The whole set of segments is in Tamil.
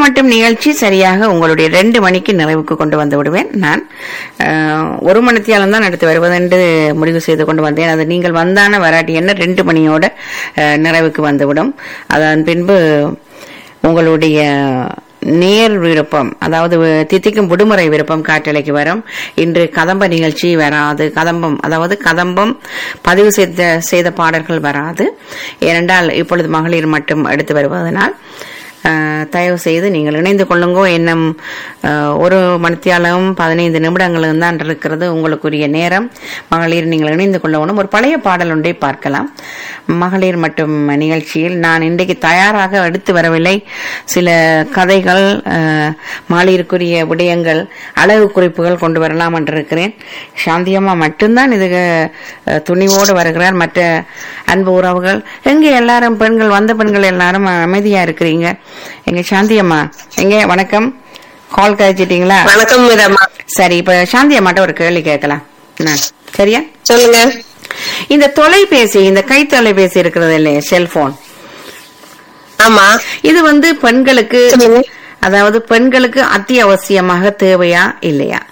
மட்டும் நிகழ்ச்சி சரியாக உங்களுடைய ரெண்டு மணிக்கு நிறைவுக்கு கொண்டு வந்து விடுவேன் நான் அஹ், ஒரு மணித்தியாலம் தான் எடுத்து வருவதென்று முடிவு செய்து கொண்டு வந்தேன் அது நீங்கள் வந்தான வராட்டி என்ன ரெண்டு மணியோட அஹ், நிறைவுக்கு வந்துவிடும் அதன் பின்பு உங்களுடைய நேர் விருப்பம் அதாவது தித்திக்கும் விடுமுறை விருப்பம் காற்றலைக்கு வரும் இன்று கதம்ப நிகழ்ச்சி வராது கதம்பம் அதாவது கதம்பம் பதிவு செய்த செய்த பாடல்கள் வராது ஏனென்றால் இப்பொழுது மகளிர் மட்டும் எடுத்து வருவதனால் அஹ், தயவு செய்து நீங்கள் இணைந்து கொள்ளுங்கோ இன்னும் அஹ், ஒரு மணித்தியாலம் பதினைந்து நிமிடங்களும் தான் இருக்கிறது உங்களுக்குரிய நேரம் மகளிர் நீங்கள் இணைந்து கொள்ளணும் ஒரு பழைய பாடல் ஒன்றை பார்க்கலாம் மகளிர் மட்டும் நிகழ்ச்சியில் நான் இன்றைக்கு தயாராக எடுத்து வரவில்லை சில கதைகள் அஹ், மகளிருக்குரிய விடயங்கள் அழகு குறிப்புகள் கொண்டு வரலாம் என்று இருக்கிறேன் சாந்தியம்மா மட்டும்தான் இது அஹ், துணிவோடு வருகிறார் மற்ற அன்பு உறவுகள் எங்க எல்லாரும் பெண்கள் வந்த பெண்கள் எல்லாரும் அமைதியா இருக்கிறீங்க எங்க சாந்தியம்மா எங்க வணக்கம் கால் கழிச்சிட்டீங்களா வணக்கம் மீரம்மா சரி இப்ப சாந்தி அம்மாட்ட ஒரு கேள்வி கேட்கலாம் நான் சரியா சொல்லுங்க இந்த தொலைபேசி இந்த கை தொலைபேசி இருக்கிறது இல்லையா செல்போன் ஆமா இது வந்து பெண்களுக்கு சொல்லுங்க அதாவது பெண்களுக்கு அத்தியாவசியமாக தேவையா இல்லையா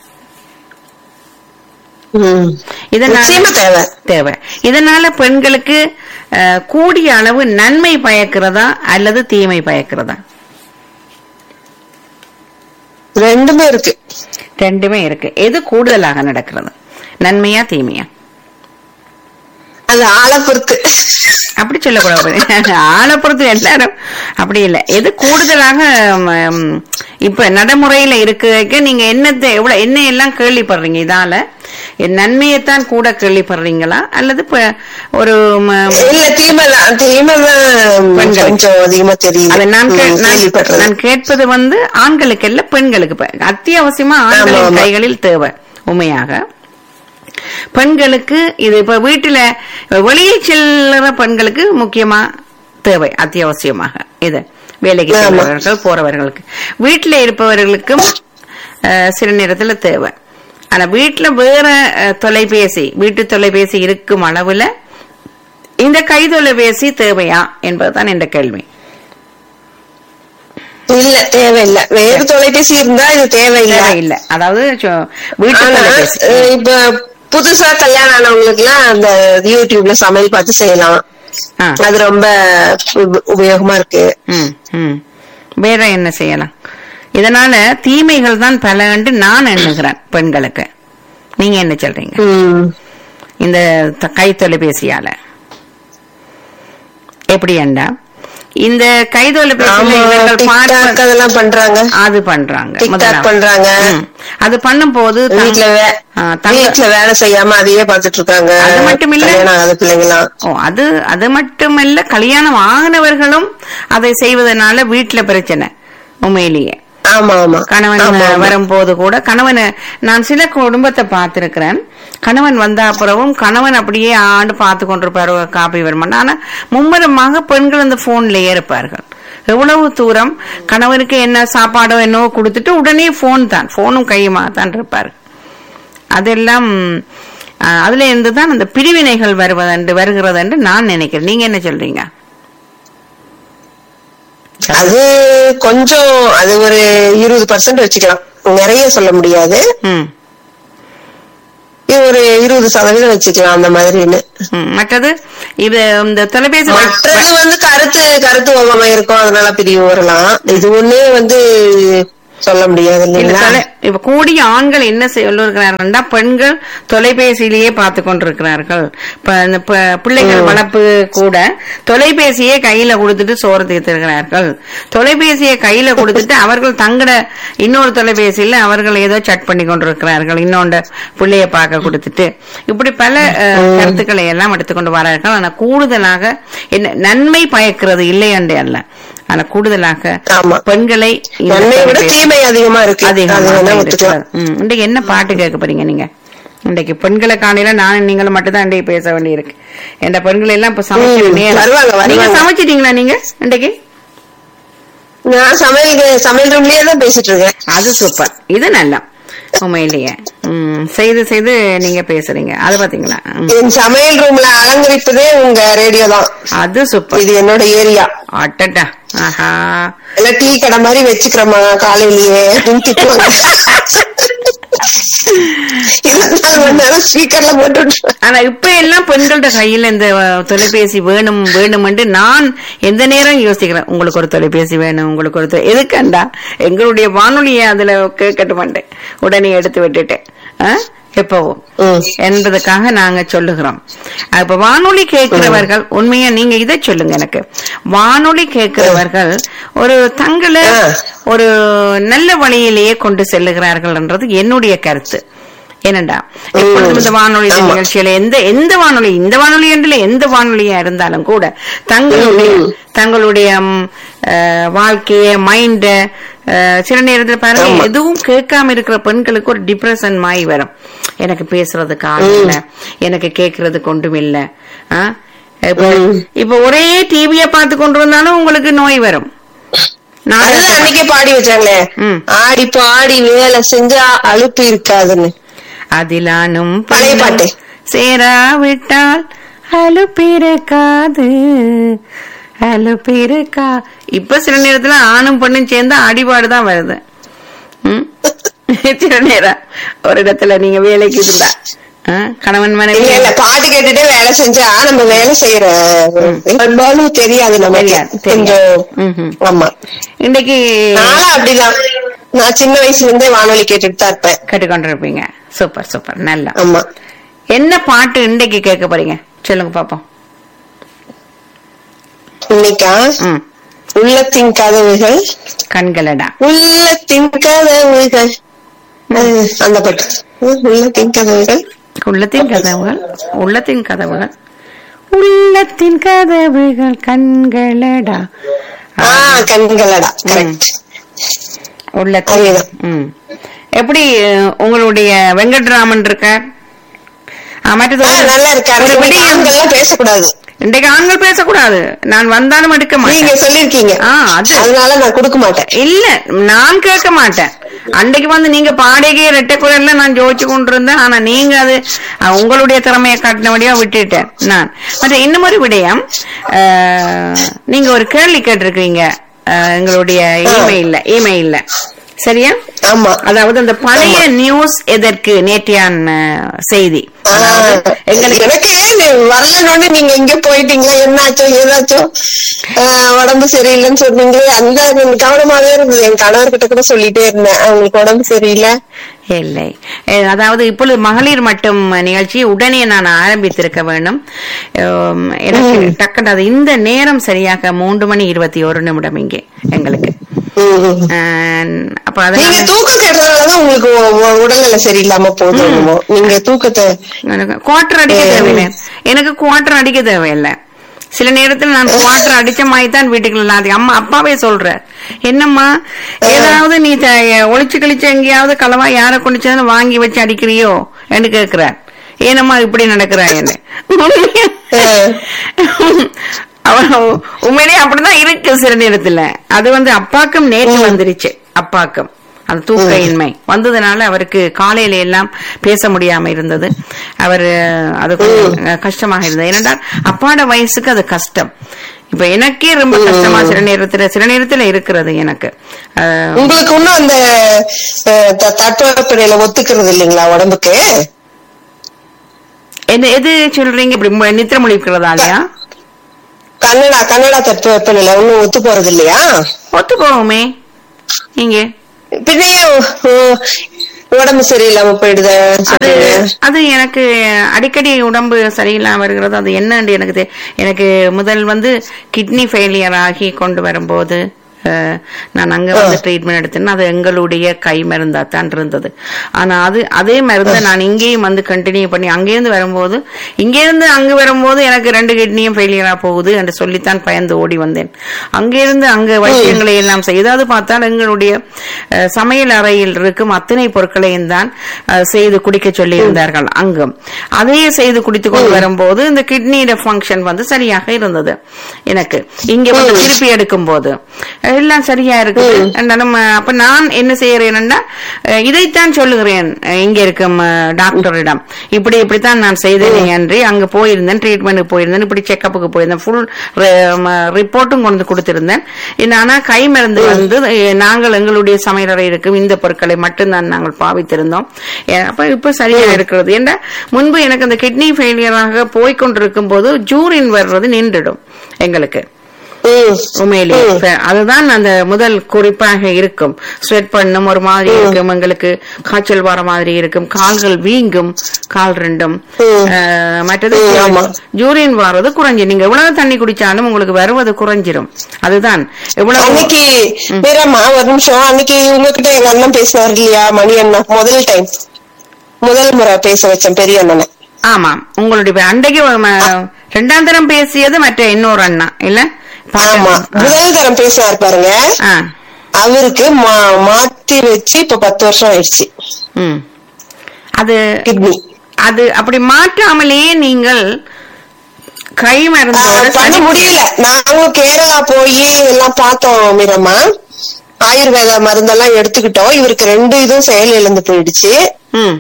ம். இதனால நிச்சயமா தேவை தேவை இதனால பெண்களுக்கு அஹ், கூடிய அளவு நன்மை பயக்கிறதா அல்லது தீமை பயக்கிறதா ரெண்டுமே இருக்கு ரெண்டுமே இருக்கு எது கூடுதலாக நடக்கிறது நன்மையா தீமையா அது ஆளை பொறுத்து அப்படி சொல்லக்கூடாது ஆளை பொறுத்து எல்லாரும் அப்படி இல்லை எது கூடுதலாக ம், இப்ப நடைமுறையில இருக்க நீங்க என்னத்தை எவ்வளவு என்ன எல்லாம் கேள்விப்படுறீங்க இதால நன்மையைத்தான் கூட கேள்விப்படுறீங்களா அல்லது இப்ப ஒரு ம- இல்ல தீமைதான் தீமைதான் பெண்களுக்கு. கொஞ்சம் அதிகமா தெரியுது அதை நான் கே- ம், நான் கேள்விப்படுறது நான் கேட்பது வந்து ஆண்களுக்கு இல்ல பெண்களுக்கு இப்ப அத்தியாவசியமா ஆண்களின் ஆமா. கைகளில் தேவை உண்மையாக பெண்களுக்கு இது இப்ப வீட்டுல வெளியே செல்லுற பெண்களுக்கு முக்கியமா தேவை அத்தியாவசியமாக இது வேலைக்கு ஆமா. செல்பவர்கள் போறவர்களுக்கு வீட்டுல இருப்பவர்களுக்கும் அஹ், சில நேரத்துல தேவை ஆனா வீட்டுல வேற அஹ், தொலைபேசி வீட்டு தொலைபேசி இருக்கும் அளவுல இந்த கை தொலைபேசி தேவையா என்பதுதான் இந்த கேள்வி இல்ல தேவையில்ல வேறு தொலைபேசி இருந்தா இது தேவையில்லை தேவையில்லை அதாவது சொ- வீட்டு ஆனா தொலைபேசி அஹ், இப்ப புதுசா கல்யாணம் ஆனவங்களுக்கு எல்லாம் அந்த யூடியூப்ல சமையல் பார்த்து செய்யலாம் ஆ, அது ரொம்ப உப- உபயோகமா இருக்கு ம், ம். வேற என்ன செய்யலாம் இதனால தீமைகள் தான் பல என்று நான் எண்ணுகிறேன் பெண்களுக்கு நீங்க என்ன சொல்றீங்க ம். இந்த த- கை தொலைபேசியால எப்படி ஏண்டா இந்த கை ஆமா தொலைபேசியில இவர்கள் டிக்டாக் பார்ப்ப- அதெல்லாம் பண்றாங்க அது பண்றாங்க டிக்டாக் முதலாம். பண்றாங்க ம். அது பண்ணும் போது வீட்டுல வே- வீட்டுல வேலை செய்யாம அதையே பாத்துட்டு இருக்காங்க அது மட்டும் இல்ல. கல்யாணம் ஆகாத பிள்ளைங்களாம் ஓ அது அது மட்டுமல்ல கல்யாணம் ஆகினவர்களும் அதை செய்வதனால வீட்டுல பிரச்சனை உண்மையிலேயே ஆமா ஆமா கணவன் ஆமா, ஆமா. வரும்போது கூட கணவன் நான் சில குடும்பத்தை பார்த்திருக்கிறேன் கணவன் வந்த அப்புறமும் கணவன் அப்படியே ஆண்டு பார்த்து கொண்டிருப்பாரு காப்பி வருமானம் ஆனா மும்முரமாக பெண்கள் அந்த போன்லயே இருப்பார்கள் எவ்வளவு தூரம் கணவனுக்கு என்ன சாப்பாடோ என்னவோ கொடுத்துட்டு உடனே போன் தான் போனும் கையுமா தான் இருப்பார்கள் அதெல்லாம் அஹ், அதுல இருந்து தான் அந்த பிரிவினைகள் வருவதென்று வருகிறது என்று நான் நினைக்கிறேன் நீங்க என்ன சொல்றீங்க அது கொஞ்சம் அது ஒரு இருபது பர்சன்ட் வச்சுக்கலாம் நிறைய சொல்ல முடியாது ம் இது ஒரு இருபது சதவீதம் வச்சுக்கலாம் அந்த மாதிரின்னு ம். மற்றது இது இந்த தொலைபேசி மற்றது வந்து கருத்து கருத்து ஒவ்வாமை இருக்கும் அதனால பிரிவு வரலாம் இது ஒண்ணு வந்து சொல்ல முடியாது இல்ல, இல்லைங்களா தொலை- இப்ப கூடிய ஆண்கள் என்ன சொல்லிருக்கிறார்கள்னா பெண்கள் தொலைபேசியிலேயே பார்த்து கொண்டிருக்கிறார்கள் இப்ப இந்த ப- பிள்ளைகள் வளர்ப்பு கூட தொலைபேசியை கையில கொடுத்துட்டு சோறு தீர்த்திருக்கிறார்கள் தொலைபேசியை கையில கொடுத்துட்டு அவர்கள் தங்கட இன்னொரு தொலைபேசியில அவர்கள் ஏதோ சட் பண்ணி கொண்டிருக்கிறார்கள் இன்னொன்று பிள்ளைய பார்க்க கொடுத்துட்டு இப்படி பல அஹ், கருத்துக்களை எல்லாம் எடுத்துக்கொண்டு வரார்கள் ஆனா கூடுதலாக என்ன நன்மை பயக்கிறது இல்லை என்று அல்ல ஆனா கூடுதலாக ஆமா. பெண்களை இந்த நன்மையை விட தொலைபேசி- தீமை அதிகமா இருக்கு அது அதிகமாக வேணா இருக்கிறது. ஒத்துக்கலாம் ம், இன்றைக்கு என்ன பாட்டு கேட்க போறீங்க நீங்க இன்றைக்கு பெண்களை காணையில நானும் நீங்களும் மட்டும் தான் இன்றைக்கு பேச வேண்டியிருக்கு இந்த பெண்கள் எல்லாம் இப்ப சமைக்கிற ம், நேரம். வருவாங்க, வருவாங்க. நீங்க சமைச்சிட்டீங்களா நீங்க இன்றைக்கு நான் சமையல் சமையல் ரூம்லயே தான் பேசிட்டு இருக்கேன் அது சூப்பர் இது நல்லா உண்மையிலேயே ம், செய்து செய்து நீங்க பேசுறீங்க அது பாத்தீங்களா ம். என் சமையல் ரூம்ல அலங்கரிப்பதே உங்க ரேடியோ தான் அது சூப்பர் இது என்னோட ஏரியா அட்டட்டா ஆஹா எல்லாம் டீ கடை மாதிரி வச்சுக்கிறோமா காலையிலயே அப்படின்னு திட்டுவாங்க இருபத்தி நாலு மணி நேரம் ஸ்பீக்கர்ல போட்டு விட்டுருவேன். ஆனா இப்ப எல்லாம் பெண்கள்ட்ட கையில இந்த அஹ், தொலைபேசி வேணும் வேணும்னு நான் எந்த நேரம் யோசிக்கிறேன் உங்களுக்கு ஒரு தொலைபேசி வேணும் உங்களுக்கு ஒரு தொ- எதுக்கண்டா எங்களுடைய வானொலியை அதுல கேட்கட்டு மாட்டேன் உடனே எடுத்து விட்டுட்டேன் ஆ? எப்பவும் ம். என்பதற்காக நாங்க சொல்லுகிறோம் இப்ப வானொலி கேட்கிறவர்கள் உண்மையா நீங்க இதை சொல்லுங்க எனக்கு வானொலி கேட்கிறவர்கள் ஒரு தங்களை ஆ. ஒரு நல்ல வழியிலேயே கொண்டு செல்லுகிறார்கள்ன்றது என்னுடைய கருத்து ஏனண்டா எப்பொழுதும் இந்த வானொலி ஆமா. நிகழ்ச்சியில எந்த எந்த வானொலி இந்த வானொலி என்று எந்த வானொலியா இருந்தாலும் கூட தங்களுடைய ம். தங்களுடைய ம், அஹ், வாழ்க்கைய மைண்ட சில நேரத்துல பாருங்க ஆமா. எதுவும் கேட்காம இருக்கிற பெண்களுக்கு ஒரு டிப்ரெஷன் மாய் வரும் எனக்கு பேசுறதுக்கு ஆள் இல்ல எனக்கு கேட்கறதுக்கு ஒன்றும் இல்ல ஆ? இப்ப ம். இப்ப ஒரே டிவிய பார்த்து கொண்டு வந்தாலும் உங்களுக்கு நோய் வரும் நான் அதுதான் அன்னைக்கே பாடி வச்சாங்களே ம். ஆடி பாடி வேலை செஞ்சா அலுப்பு இருக்காதுன்னு அதிலானும் பழைய பாட்டு. சேராவிட்டால் அலுப்பிருக்காது அலுப்பிருக்கா இப்ப சில நேரத்துல ஆணும் பெண்ணும் சேர்ந்து அடிபாடுதான் வருது ம்? சில நேரம் ஒரு இடத்துல நீங்க வேலைக்கு இருந்தா ஆ, கணவன் மனைவி இல்ல இல்ல பாட்டு கேட்டுட்டே வேலை செஞ்சா நம்ம வேலை செய்யற பெரும்பாலும் தெரியாது நமக்கு தெரியாது, தெரியாது. கொஞ்சம் ம்ஹும். ஆமா இன்னைக்கு நானும் அப்படிதான் நான் சின்ன வயசுல இருந்தே வானொலி கேட்டுட்டு தான் இருப்பேன் கேட்டுக்கொண்டிருப்பீங்க சூப்பர் சூப்பர் நல்லா ஆமா என்ன பாட்டு இன்னைக்கு கேட்க போறீங்க சொல்லுங்க பாப்போம் இன்னைக்கா ம் உள்ளத்தின் கதவுகள் கண்களடா உள்ளத்தின் கதவுகள் அஹ், அந்த பாட்டு உம், உள்ளத்தின் கதவுகள் உள்ளத்தின் கதவுகள் உள்ளத்தின் கதவுகள் உள்ளத்தின் கதவுகள் கண்களடா ஆஹ் கண்களடா கரெக்ட் உள்ளத்தின் அதேதான். ம். எப்படி அஹ், உங்களுடைய வெங்கட்ராமன் இருக்கார் ஆ, மற்றது ஒரு- நல்லா இருக்காரு ஒரு இன்னைக்கு விடயம். ஆண்கள்லாம் பேசக்கூடாது இன்றைக்கு ஆண்கள் பேசக்கூடாது நான் வந்தாலும் எடுக்க நீங்க மாட்டேன் சொல்லிருக்கீங்க ஆ, அது. அதனால நான் கொடுக்க மாட்டேன் இல்ல நான் கேட்க மாட்டேன் அன்றைக்கு வந்து நீங்க பாடகை ரெட்டை குரல்ல நான் ஜோதிச்சு கொண்டிருந்தேன் ஆனா நீங்க அது அஹ், உங்களுடைய திறமையை காட்டினபடியா விட்டுட்டேன் நான் மற்ற இன்னும் ஒரு விடயம் அஹ், நீங்க ஒரு கேள்வி கேட்டிருக்கீங்க அஹ், எங்களுடைய இமெயில்ல இமெயில்ல சரியா ஆமா அதாவது அந்த பழைய நியூஸ் எதற்கு நேற்றையான் அஹ், செய்தி அதாவது ஆஹ், எங்களுக்கு எனக்கு வரலன்னு நீங்க எங்க போயிட்டீங்களா என்னாச்சோ ஏதாச்சோ ஆஹ், உடம்பு சரியில்லைன்னு சொன்னீங்களே அந்த கவனமாவே இருந்தது என் கணவர்கிட்ட கூட சொல்லிட்டே இருந்தேன் அவங்களுக்கு உடம்பு சரியில்லை இல்லை அஹ் அதாவது இப்பொழுது மகளிர் மட்டும் நிகழ்ச்சி உடனே நான் ஆரம்பித்திருக்க வேண்டும் உம், எனக்கு டக்குனு அது இந்த நேரம் சரியாக மூன்று மணி இருபத்தி ஒரு நிமிடம் இங்கே எங்களுக்கு உம் உம். அஹ், அப்ப நீங்க அதனால தூக்கம் கேட்டதுனாலதான் உங்களுக்கு உ- உ- உடல்நிலை சரியில்லாம போகுது என்னமோ. நீங்க தூக்கத்தை எனக்கு குவார்டர் அடிக்க தேவையில்லை எனக்கு குவார்டர் அடிக்க தேவையில்லை சில நேரத்துல நான் குவார்டர் அடிச்ச மாதிரி தான் வீட்டுக்குள்ள அது அம்மா அப்பாவே சொல்ற என்னம்மா ஏதாவது நீ த- ஒளிச்சு கழிச்சு எங்கேயாவது களவா யாரை கொண்டு வாங்கி வச்சு அடிக்கிறியோ என்று கேக்குறார் ஏனம்மா இப்படி நடக்கிறாய் அஹ், அவன் உண்மையிலேயே அப்படிதான் இருக்கு சில நேரத்துல அது வந்து அப்பாக்கும் நேற்று வந்துருச்சு அப்பாக்கும் அந்த தூக்க இன்மை வந்ததுனால அவருக்கு காலையில எல்லாம் பேச முடியாம இருந்தது அவர் அது கொஞ்சம் கஷ்டமாக இருந்தது ஏனென்றால் அப்பாட வயசுக்கு அது கஷ்டம் இப்ப எனக்கே ரொம்ப கஷ்டமா சில நேரத்துல சில நேரத்துல இருக்கிறது எனக்கு அஹ், உங்களுக்கு இன்னும் அந்த அஹ், த- தட்பவெப்பநிலை ஒத்துக்கிறது இல்லைங்களா உடம்புக்கு எது எது சொல்றீங்க இப்படி மு- நித்திர முழிக்கிறதாலயா கன்னடா கன்னடா தட்பவெப்பநிலை ஒண்ணும் ஒத்து போறது இல்லையா ஒத்து போவோமே நீங்க பின்னையே உ- உடம்பு சரியில்லாம போயிடுத அது அது எனக்கு அடிக்கடி உடம்பு சரியில்லாம இருக்கிறது அது என்னன்னு எனக்கு தெ- எனக்கு முதல் வந்து கிட்னி ஃபெயிலியர் ஆகி கொண்டு வரும்போது அஹ், நான் அங்க வந்து ட்ரீட்மெண்ட் எடுத்தேன் அது எங்களுடைய கை மருந்தா தான் இருந்தது ஆனா அது அதே மருந்தை நான் இங்கேயும் வந்து கண்டினியூ பண்ணி அங்கேருந்து வரும்போது இங்கேருந்து அங்க வரும்போது எனக்கு ரெண்டு கிட்னியும் ஃபெயிலியரா போகுது என்று சொல்லித்தான் பயந்து ஓடி வந்தேன் அங்கிருந்து அங்க வைத்தியங்களை எல்லாம் செய்தாது பார்த்தால் எங்களுடைய அஹ், சமையல் அறையில் இருக்கும் அத்தனை பொருட்களையும் தான் அஹ், செய்து குடிக்க சொல்லி இருந்தார்கள் அங்கும் அதையே செய்து குடித்து கொண்டு வரும்போது இந்த கிட்னியோட ஃபங்க்ஷன் வந்து சரியாக இருந்தது எனக்கு இங்க வந்து திருப்பி எடுக்கும் போது எல்லாம் சரியா இருக்குது இருந்தாலும் அஹ், அப்ப நான் என்ன செய்யறேன்னா அஹ், இதைத்தான் சொல்லுகிறேன் அஹ், இங்க இருக்கும் அஹ், டாக்டரிடம் இப்படி இப்படித்தான் நான் செய்தேன் என்று அங்க போயிருந்தேன் ட்ரீட்மெண்ட்டுக்கு போயிருந்தேன் இப்படி செக்கப்புக்கு போயிருந்தேன் ஃபுல் ரிப்போர்ட்டும் கொண்டு கொடுத்திருந்தேன் இந்த ஆனா கை மருந்து வந்து அஹ், நாங்கள் எங்களுடைய சமையலறை இருக்கும் இந்த பொருட்களை மட்டும்தான் நாங்கள் பாவித்திருந்தோம் அஹ், அப்ப இப்ப சரியா இருக்கிறது ஏன்னா முன்பு எனக்கு அந்த கிட்னி ஃபெயிலியராக போய்கொண்டிருக்கும் போது ஜூரின் வர்றது நின்றுடும் எங்களுக்கு ம் உண்மையிலேயே ச- அதுதான் அந்த முதல் குறிப்பாக இருக்கும் ஸ்வெட் பண்ணும் ஒரு மாதிரி இருக்கும் எங்களுக்கு காய்ச்சல் வர மாதிரி இருக்கும் கால்கள் வீங்கும் கால் ரெண்டும் அஹ், மற்றது ம், ஆமா. ஜூரியன் வர்றது குறைஞ்சி நீங்க எவ்வளவு தண்ணி குடிச்சாலும் உங்களுக்கு வருவது குறைஞ்சிரும் அதுதான் எவ்வளவு அன்னைக்கு மீராமா ஒரு நிமிஷம் அன்னைக்கு உங்ககிட்ட எங்க அண்ணன் பேசினார் இல்லையா மணி அண்ணா முதல் டைம் முதல் முறை பேச வச்சேன் பெரிய அண்ணனை ஆமா உங்களுடைய பே- அன்றைக்கு ஒரு ம- ரெண்டாம் தரம் பேசியது மற்ற இன்னொரு அண்ணா இல்ல ஆமா முதல் தரம் பேசினார் பாருங்க ஆ அவருக்கு மா- மாத்தி வச்சு இப்ப பத்து வருஷம் ஆயிடுச்சு ம் அது கிட்னி அது அப்படி மாற்றாமலேயே நீங்கள் கை மருந்தோட பண்ண சரி- முடியல நாங்களும் கேரளா போய் எல்லாம் பார்த்தோம் மீரம்மா ஆயுர்வேத மருந்தெல்லாம் எடுத்துக்கிட்டோம் இவருக்கு ரெண்டு இதுவும் செயல் இழந்து போயிடுச்சு ம்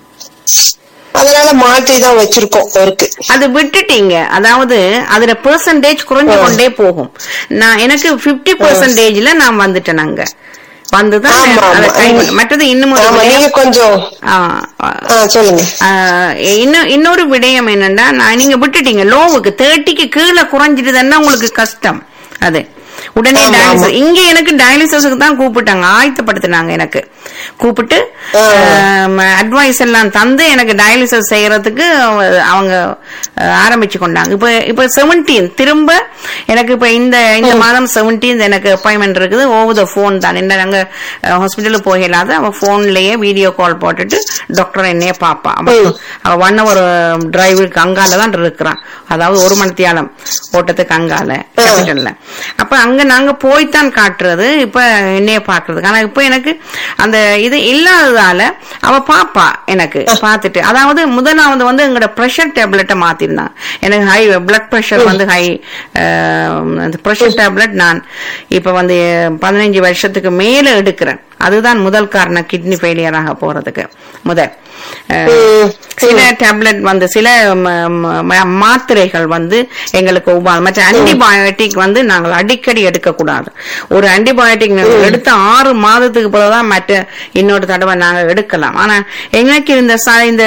அதனால மாற்றி தான் வச்சிருக்கோம் அவருக்கு அது விட்டுட்டீங்க அதாவது அதுல பெர்சன்டேஜ் குறைஞ்சு கொண்டே போகும் நான் எனக்கு 50% பெர்சன்டேஜ்ல நான் வந்துட்டேன் அங்க வந்துதான் ஆமா, அதை ஆமா. கை மற்றது இன்னும் ஒரு ஆமா விடயம். நீங்க கொஞ்சம் ஆ, ஆ, ஆ, சொல்லுங்க ஆ, இன்னும் இன்னொரு விடயம் என்னன்னா நான் நீங்க விட்டுட்டீங்க லோவுக்கு தேர்ட்டிக்கு கீழே குறைஞ்சிட்டுதுன்னா உங்களுக்கு கஷ்டம் அது உடனே ஆமா, டயாலிசிஸ் ஆமா. இங்க எனக்கு டயாலிசிஸுக்கு தான் கூப்பிட்டாங்க ஆயத்தப்படுத்தினாங்க எனக்கு கூப்பிட்டு அட்வைஸ் எல்லாம் தந்து எனக்கு டயாலிசிஸ் செய்யறதுக்கு அவங்க அஹ், ஆரம்பிச்சு கொண்டாங்க இப்ப இப்ப செவன்டீன் திரும்ப எனக்கு இப்ப இந்த இந்த மாதம் செவன்டீன் எனக்கு அப்பாயின்மெண்ட் இருக்குது ஓவர் த போன் தான் என்ன நாங்க ஹாஸ்பிட்டலுக்கு போகலாத அவ போன்லயே வீடியோ கால் போட்டுட்டு டாக்டர் என்னைய பாப்பா அவ- அவ ஒன் ஹவர் டிரைவுக்கு அங்கால தான் இருக்கிறான் அதாவது ஒரு மணி தியாலம் ஓட்டத்துக்கு அங்கால கேபிட்டல்ல அப்ப அங்க நாங்க போய்த்தான் காட்டுறது இப்ப என்னைய பாக்குறதுக்கு ஆனா இப்ப எனக்கு அந்த இது இல்லாததால அவ பாப்பா எனக்கு பார்த்துட்டு அதாவது முதலாவது வந்து எங்களோட பிரஷர் டேப்லெட்டை மாத்திருந்தாங்க எனக்கு ஹை பிளட் பிரஷர் வந்து ஹை அந்த பிரஷர் டேப்லெட் நான் இப்ப வந்து பதினஞ்சு வருஷத்துக்கு மேல எடுக்கிறேன் அதுதான் முதல் காரணம் கிட்னி ஃபெயிலியர் ஆக போறதுக்கு முதல் அஹ், ம். சில டேப்லெட் வந்து சில ம- ம- ம- மாத்திரைகள் வந்து எங்களுக்கு உபா மற்ற ஆன்டிபயோட்டிக் வந்து நாங்கள் அடிக்கடி எடுக்கக்கூடாது ஒரு ஆன்டிபயோட்டிக் எடுத்த ஆறு மாதத்துக்கு பிறகுதான் மற்ற இன்னொரு தடவை நாங்க எடுக்கலாம் ஆனா எங்களுக்கு இந்த ச- இந்த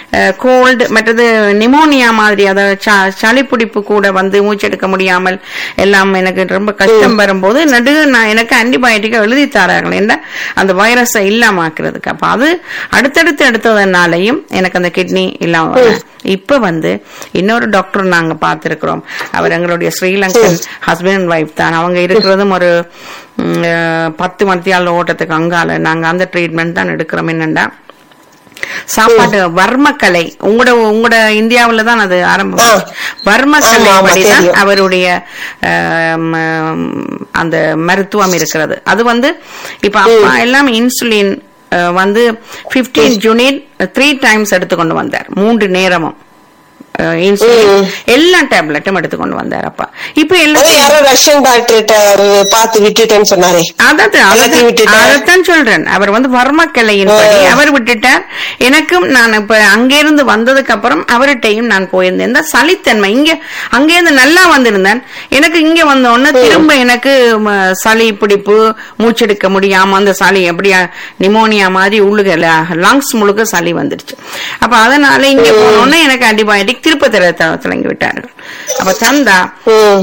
கோல்டு மற்றது நிமோனியா மாதிரி அதாவது ச- சளிப்பிடிப்பு கூட வந்து மூச்செடுக்க முடியாமல் எல்லாம் எனக்கு ரொம்ப கஷ்டம் வரும்போது நடுகு நான் எனக்கு ஆன்டிபயோட்டிக்கை எழுதி தரார்கள் என்ன அந்த வைரஸை இல்லாமக்கிறதுக்கு அப்ப அது அடுத்தடுத்து எடுத்ததுனாலையும் எனக்கு அந்த கிட்னி இல்லாம வரும். இப்ப வந்து இன்னொரு டாக்டர் நாங்க பார்த்திருக்கிறோம் அவர் எங்களுடைய ஸ்ரீலங்கன் ஹஸ்பண்ட் அண்ட் ஒய்ஃப் தான் அவங்க இருக்கிறதும் ஒரு ம், அஹ், பத்து மத்தியால ஓட்டத்துக்கு அங்கால நாங்க அந்த ட்ரீட்மெண்ட் தான் எடுக்கிறோம் என்னண்டா சாப்பாட்டு வர்மக்கலை உங்களோட உங்களோட இந்தியாவுல தான் அது ஆரம்பம் ஆ. வர்மக்கலை ஆமா, ஆமா, படிதான் தெரியும். அவருடைய ஆம், ஆம், அந்த மருத்துவம் இருக்கிறது அது வந்து இப்ப அப்பா எல்லாம் இன்சுலின் அஹ், வந்து 15 யூனிட் த்ரீ டைம்ஸ் எடுத்துக்கொண்டு வந்தார் மூன்று நேரமும் அஹ், இன்சுலின் எல்லா டேப்லெட்டும் எடுத்துக்கொண்டு வந்தார் அப்பா இப்ப அதான் எல்லாம் யாரோ ரஷ்யன் டாக்டர்கிட்ட பார்த்து விட்டுட்டேன்னு சொன்னாரே அதாவது எல்லாத்தையும் விட்டுட்டார். அதைத்தான் சொல்றேன் அவர் வந்து வர்மக்கலையின் படி அவர் விட்டுட்டார் எனக்கும் நான் இப்ப அங்கிருந்து வந்ததுக்கு அப்புறம் அவர்கிட்டையும் நான் போயிருந்தேன் இந்த சளித்தன்மை இங்க அங்கிருந்து நல்லா வந்திருந்தேன் எனக்கு இங்க வந்த உடனே திரும்ப எனக்கு ம, சளி பிடிப்பு மூச்செடுக்க முடியாம அந்த சளி எப்படியா நிமோனியா மாதிரி உள்ளுக லங்ஸ் முழுக்க சளி வந்துடுச்சு அப்ப அதனால இங்க போனோடனே எனக்கு ஆன்டிபயோட்டிக் திருப்ப தர தொடங்கி விட்டார்கள் அப்ப தந்தா ம்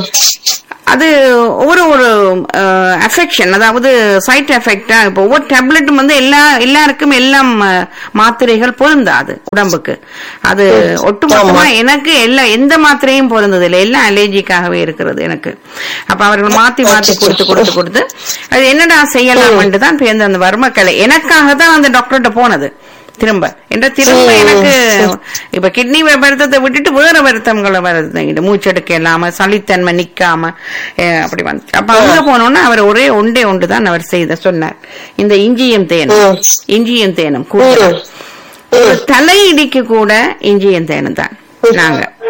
அது ஒரு ஒரு அஃபெக்ஷன் அதாவது சைட் எஃபெக்டா இப்போ ஒவ்வொரு டேப்லெட்டும் வந்து எல்லா எல்லாருக்கும் எல்லாம் அஹ், மாத்திரைகள் பொருந்தாது உடம்புக்கு அது ஒட்டுமொத்தமா எனக்கு எல்லா எந்த மாத்திரையும் பொருந்தது இல்லை எல்லாம் அலர்ஜிக்காகவே இருக்கிறது எனக்கு அப்ப அவர்கள் மாத்தி மாத்தி கொடுத்து கொடுத்து கொடுத்து அது என்னடா செய்யலாம்னு தான் பேருந்து அந்த வர்மக்கலை எனக்காக தான் அந்த டாக்டர்கிட்ட போனது திரும்ப என்ற திரும்ப எனக்கு இப்ப கிட்னி வருத்தத்தை விட்டுட்டு வேற வருத்தங்களை வருது மூச்செடுக்க இல்லாம சளித்தன்மை நிக்காம அஹ், அப்படி வந்து அப்ப அங்க போனோம்னா அவர் ஒரே ஒன்றே ஒன்று தான் அவர் செய்த சொன்னார் இந்த இஞ்சியும் தேனும் ம். இஞ்சியும் தேனும் கூட ம். ஒரு தலையிடிக்கு கூட இஞ்சியும் தேனும் தான் நாங்க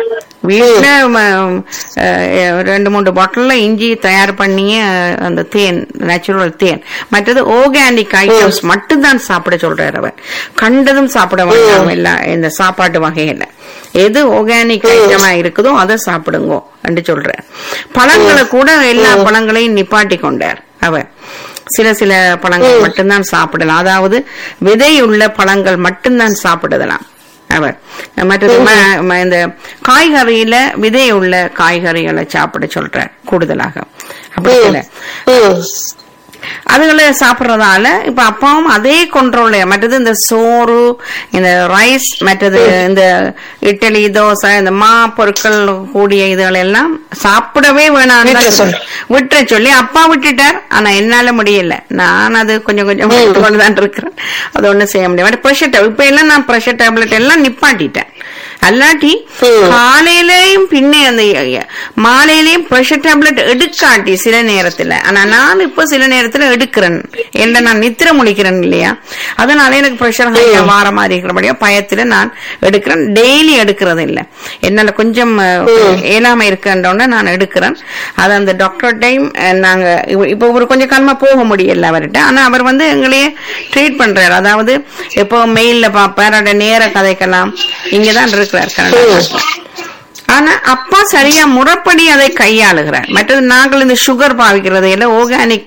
வீட்டுல ம, அஹ், ரெண்டு மூணு பாட்டில்ல இஞ்சி தயார் பண்ணிய அந்த தேன் நேச்சுரல் தேன் மற்றது ஆர்கானிக் ஐட்டம்ஸ் மட்டும்தான் சாப்பிட சொல்றாரு அவர் கண்டதும் சாப்பிட வேண்டாம் எல்லா இந்த சாப்பாட்டு வகையில எது ஆர்கானிக் ஐட்டமா இருக்குதோ அதை சாப்பிடுங்க என்று சொல்றார் பழங்களை கூட எல்லா பழங்களையும் நிப்பாட்டி கொண்டார் அவர் சில சில பழங்கள் மட்டும்தான் சாப்பிடலாம் அதாவது விதையுள்ள பழங்கள் மட்டும்தான் சாப்பிடலாம் அவர் மற்றது ம- ம- இந்த காய்கறியில விதை உள்ள காய்கறிகளை சாப்பிட சொல்றார் கூடுதலாக அப்படி இல்ல ம். அதுகளை சாப்பிடுறதால இப்ப அப்பாவும் அதே கண்ட்ரோல் மற்றது இந்த சோறு இந்த ரைஸ் மற்றது இந்த இட்லி தோசை இந்த மா பொருட்கள் கூடிய இதுகள் எல்லாம் சாப்பிடவே வேணாம் விட்டுற சொல்லு. விட்டுற சொல்லி அப்பா விட்டுட்டார் ஆனா என்னால முடியல நான் அது கொஞ்சம் கொஞ்சம் கொண்டு தான் இருக்கிறேன் அது ஒண்ணும் செய்ய முடியாது ப்ரெஷர் டேப்லெட் இப்ப எல்லாம் நான் ப்ரெஷர் டேப்லெட் எல்லாம் நிப்பாட்டிட்டேன் அல்லாட்டி ம். காலையிலயும் பின்னே அந்த மாலையிலயும் ப்ரெஷர் டேப்லெட் எடுக்காட்டி சில நேரத்துல ஆனா நான் இப்ப சில நேரத்துல எடுக்கிறேன் என்ன நான் நித்திர முழிக்கிறேன் இல்லையா அதனால எனக்கு ப்ரெஷர் வார மாதிரி இருக்கிறபடியா பயத்துல நான் எடுக்கிறேன் டெய்லி எடுக்கிறது இல்ல என்னால கொஞ்சம் அஹ், இயலாம இருக்குன்றோட நான் எடுக்கிறேன் அது அந்த டாக்டர் டைம் நாங்க இப்ப- இப்ப ஒரு கொஞ்சம் காலமா போக முடியல அவர்கிட்ட ஆனா அவர் வந்து எங்களையே ட்ரீட் பண்றாரு அதாவது இப்போ மெயில்ல பாப்பார் அட நேர கதைக்கலாம் இங்கதான் இருக்கிறார் கனடா ஆனா அப்பா சரியா முறைப்படி அதை கையாளுகிறார் மற்றது நாங்கள் இந்த சுகர் பாவிக்கிறது இல்ல ஆர்கானிக்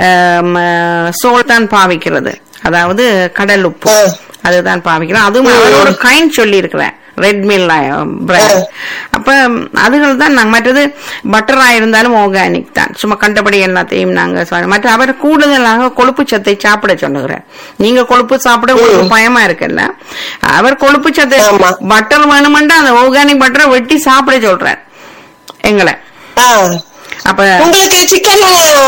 சோல் தான் பாவிக்கிறது அதாவது கடல் உப்பு ஆ. அதுதான் பாவிக்கிறோம் அதுவும் அவர் ஒரு கைண்ட் சொல்லி இருக்கிறேன் ரெட் மில் பிராண்ட் அப்ப அதுகள் தான் நாங்க மற்றது பட்டரா இருந்தாலும் ஆர்கானிக் தான் சும்மா கண்டபடி எல்லாத்தையும் நாங்க சொ- மற்ற அவர் கூடுதலாக கொழுப்பு சத்தை சாப்பிட சொல்லுகிறார் நீங்க கொழுப்பு சாப்பிட உங்களுக்கு பயமா இருக்குல்ல அவர் கொழுப்பு சத்தை ஆமா. பட்டர் வேணுமெண்டா அந்த ஆர்கானிக் பட்டரை வெட்டி சாப்பிட சொல்றார் எங்களை ஆ. அப்ப உங்களுக்கு சிக்கன்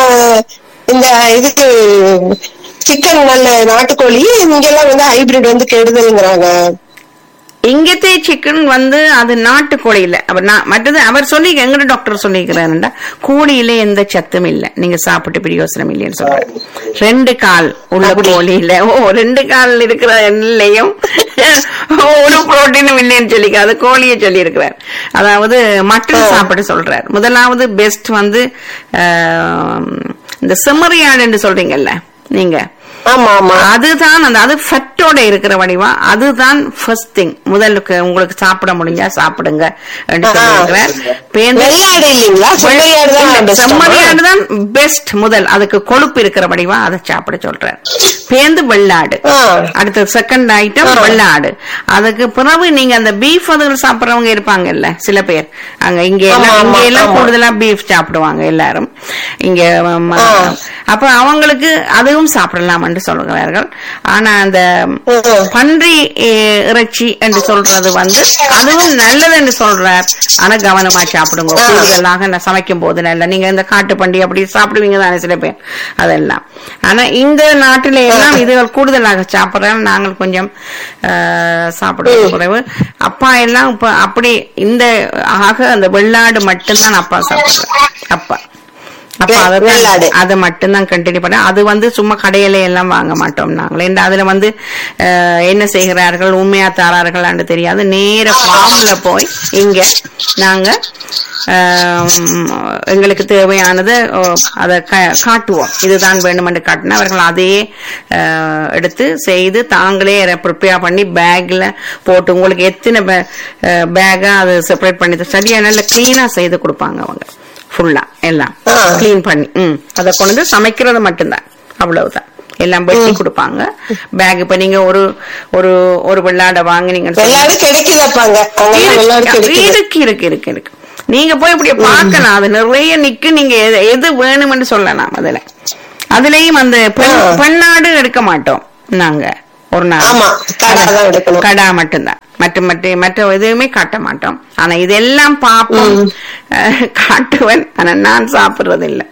இந்த இதுக்கு சிக்கன் நல்ல நாட்டுக்கோழி இங்கெல்லாம் வந்து ஹைபிரிட் வந்து கெடுதல்ங்கிறாங்க இங்கத்தே சிக்கன் வந்து அது நாட்டு கோழியில அவர் நான் மற்றது அவர் சொல்லி எங்க டாக்டர் சொல்லிக்கிறாருண்டா கோழியில எந்த சத்தும் இல்ல நீங்க சாப்பிட்டு பிரயோசனம் இல்லைன்னு சொல்றாரு ரெண்டு கால் உள்ள கோழியில ஓ ரெண்டு கால் இருக்கிற எண்ணிலையும் ஒரு புரோட்டீனும் இல்லைன்னு சொல்லிக்க அது கோழியை சொல்லி இருக்கிறார் அதாவது மட்டன் சாப்பிட சொல்றார் முதலாவது பெஸ்ட் வந்து ஆஹ், இந்த செம்மறியாடுன்னு சொல்றீங்கல்ல நீங்க ஆமா ஆமா அதுதான் அந்த அது ஃபட்டோட இருக்கிற வடிவா அதுதான் ஃபர்ஸ்ட் திங் முதலுக்கு உங்களுக்கு சாப்பிட முடிஞ்சா சாப்பிடுங்க என்று சொல்லியிருக்கிறார் பேந்து- வெள்ளாடு இல்லீங்களா செம்மறியாடு இல்ல, தான் best ஆமா? செம்மறியாடு தான் பெஸ்ட் முதல் அதுக்கு கொழுப்பு இருக்கிற வடிவா அதை சாப்பிட சொல்றார் பேந்து வெள்ளாடு ஆ. அடுத்த செகண்ட் ஐட்டம் வெள்ளாடு அதுக்கு பிறகு நீங்க அந்த பீஃப் அதுகள் சாப்பிடுறவங்க இருப்பாங்கல்ல சில பேர் அங்க இங்க எல்லாம் ஆமா, இங்க ஆமா, எல்லாம் ஆமா. கூடுதலா பீஃப் சாப்பிடுவாங்க எல்லாரும் இங்க ம- ஆ. அப்ப அவங்களுக்கு அதுவும் சாப்பிடலாம் என்று சொல்கிறார்கள் ஆனா அந்த ம். பன்றி அஹ், இறைச்சி என்று சொல்றது வந்து அதுவும் நல்லது என்று சொல்றார் ஆனா கவனமா சாப்பிடுங்க ஆ. கூடுதலாக நான் சமைக்கும் போது நல்ல நீங்க இந்த காட்டு பண்டி அப்படி சாப்பிடுவீங்க தானே சில பேர் அதெல்லாம் ஆனா இந்த நாட்டில எல்லாம் இதுகள் கூடுதலாக சாப்பிடுறாங்க நாங்கள் கொஞ்சம் அஹ், சாப்பிடுவது குறைவு அப்பா எல்லாம் இப்ப அப்படி இந்த ஆக அந்த வெள்ளாடு மட்டும்தான் அப்பா சாப்பிடுறாரு அப்பா அப்ப வெ- அதை வெள்ளாடு. அதை மட்டும்தான் கண்டினியூ பண்ண அது வந்து சும்மா கடையில எல்லாம் வாங்க மாட்டோம் நாங்கள் ஏன்னா அதுல வந்து அஹ், என்ன செய்கிறார்கள் உண்மையா தாரார்களான்னு தெரியாது நேர ஃபார்ம்ல போய் இங்க நாங்க அஹ், ம், எங்களுக்கு தேவையானதை ஓ, அதை கா- காட்டுவோம் இதுதான் வேணுமென்று காட்டினா அவர்கள் அதையே அஹ், எடுத்து செய்து தாங்களே ப்ரிப்பேர் பண்ணி பேக்ல போட்டு உங்களுக்கு எத்தனை பேக்கா அதை செப்பரேட் பண்ணி சரியா நல்ல கிளீனா செய்து கொடுப்பாங்க அவங்க ஃபுல்லா எல்லாம் ஆ. க்ளீன் பண்ணி ம் அதை கொண்டு வந்து சமைக்கிறது மட்டும்தான் அவ்வளவுதான் எல்லாம் வெட்டி கொடுப்பாங்க பேக் இப்ப நீங்க ஒரு ஒரு ஒரு வெள்ளாடை வாங்கினீங்கன்னு சொன்னா- வெள்ளாடு கிடைக்குதாப்பாங்க அங்கெல்லாம் வெள்ளாடு இருக்கு கிடைக்குது இருக்கு இருக்கு இருக்கு இருக்கு நீங்க போய் இப்படி பார்க்கலாம் அது நிறைய நிக்கு நீங்க எது- எது வேணும்னு சொல்லலாம் அதுல அதுலயும் அந்த பெண் ஆ. பெண்ணாடு எடுக்க மாட்டோம் நாங்க ஒரு நாள் ஆமா, கடா தான் எடுக்கணும். கடா மட்டும்தான் மற்ற மற்ற மற்ற எதுவுமே காட்ட மாட்டோம் ஆனா இதெல்லாம் பாப்போம் அஹ், காட்டுவேன் ஆனா நான் சாப்பிடுறது இல்ல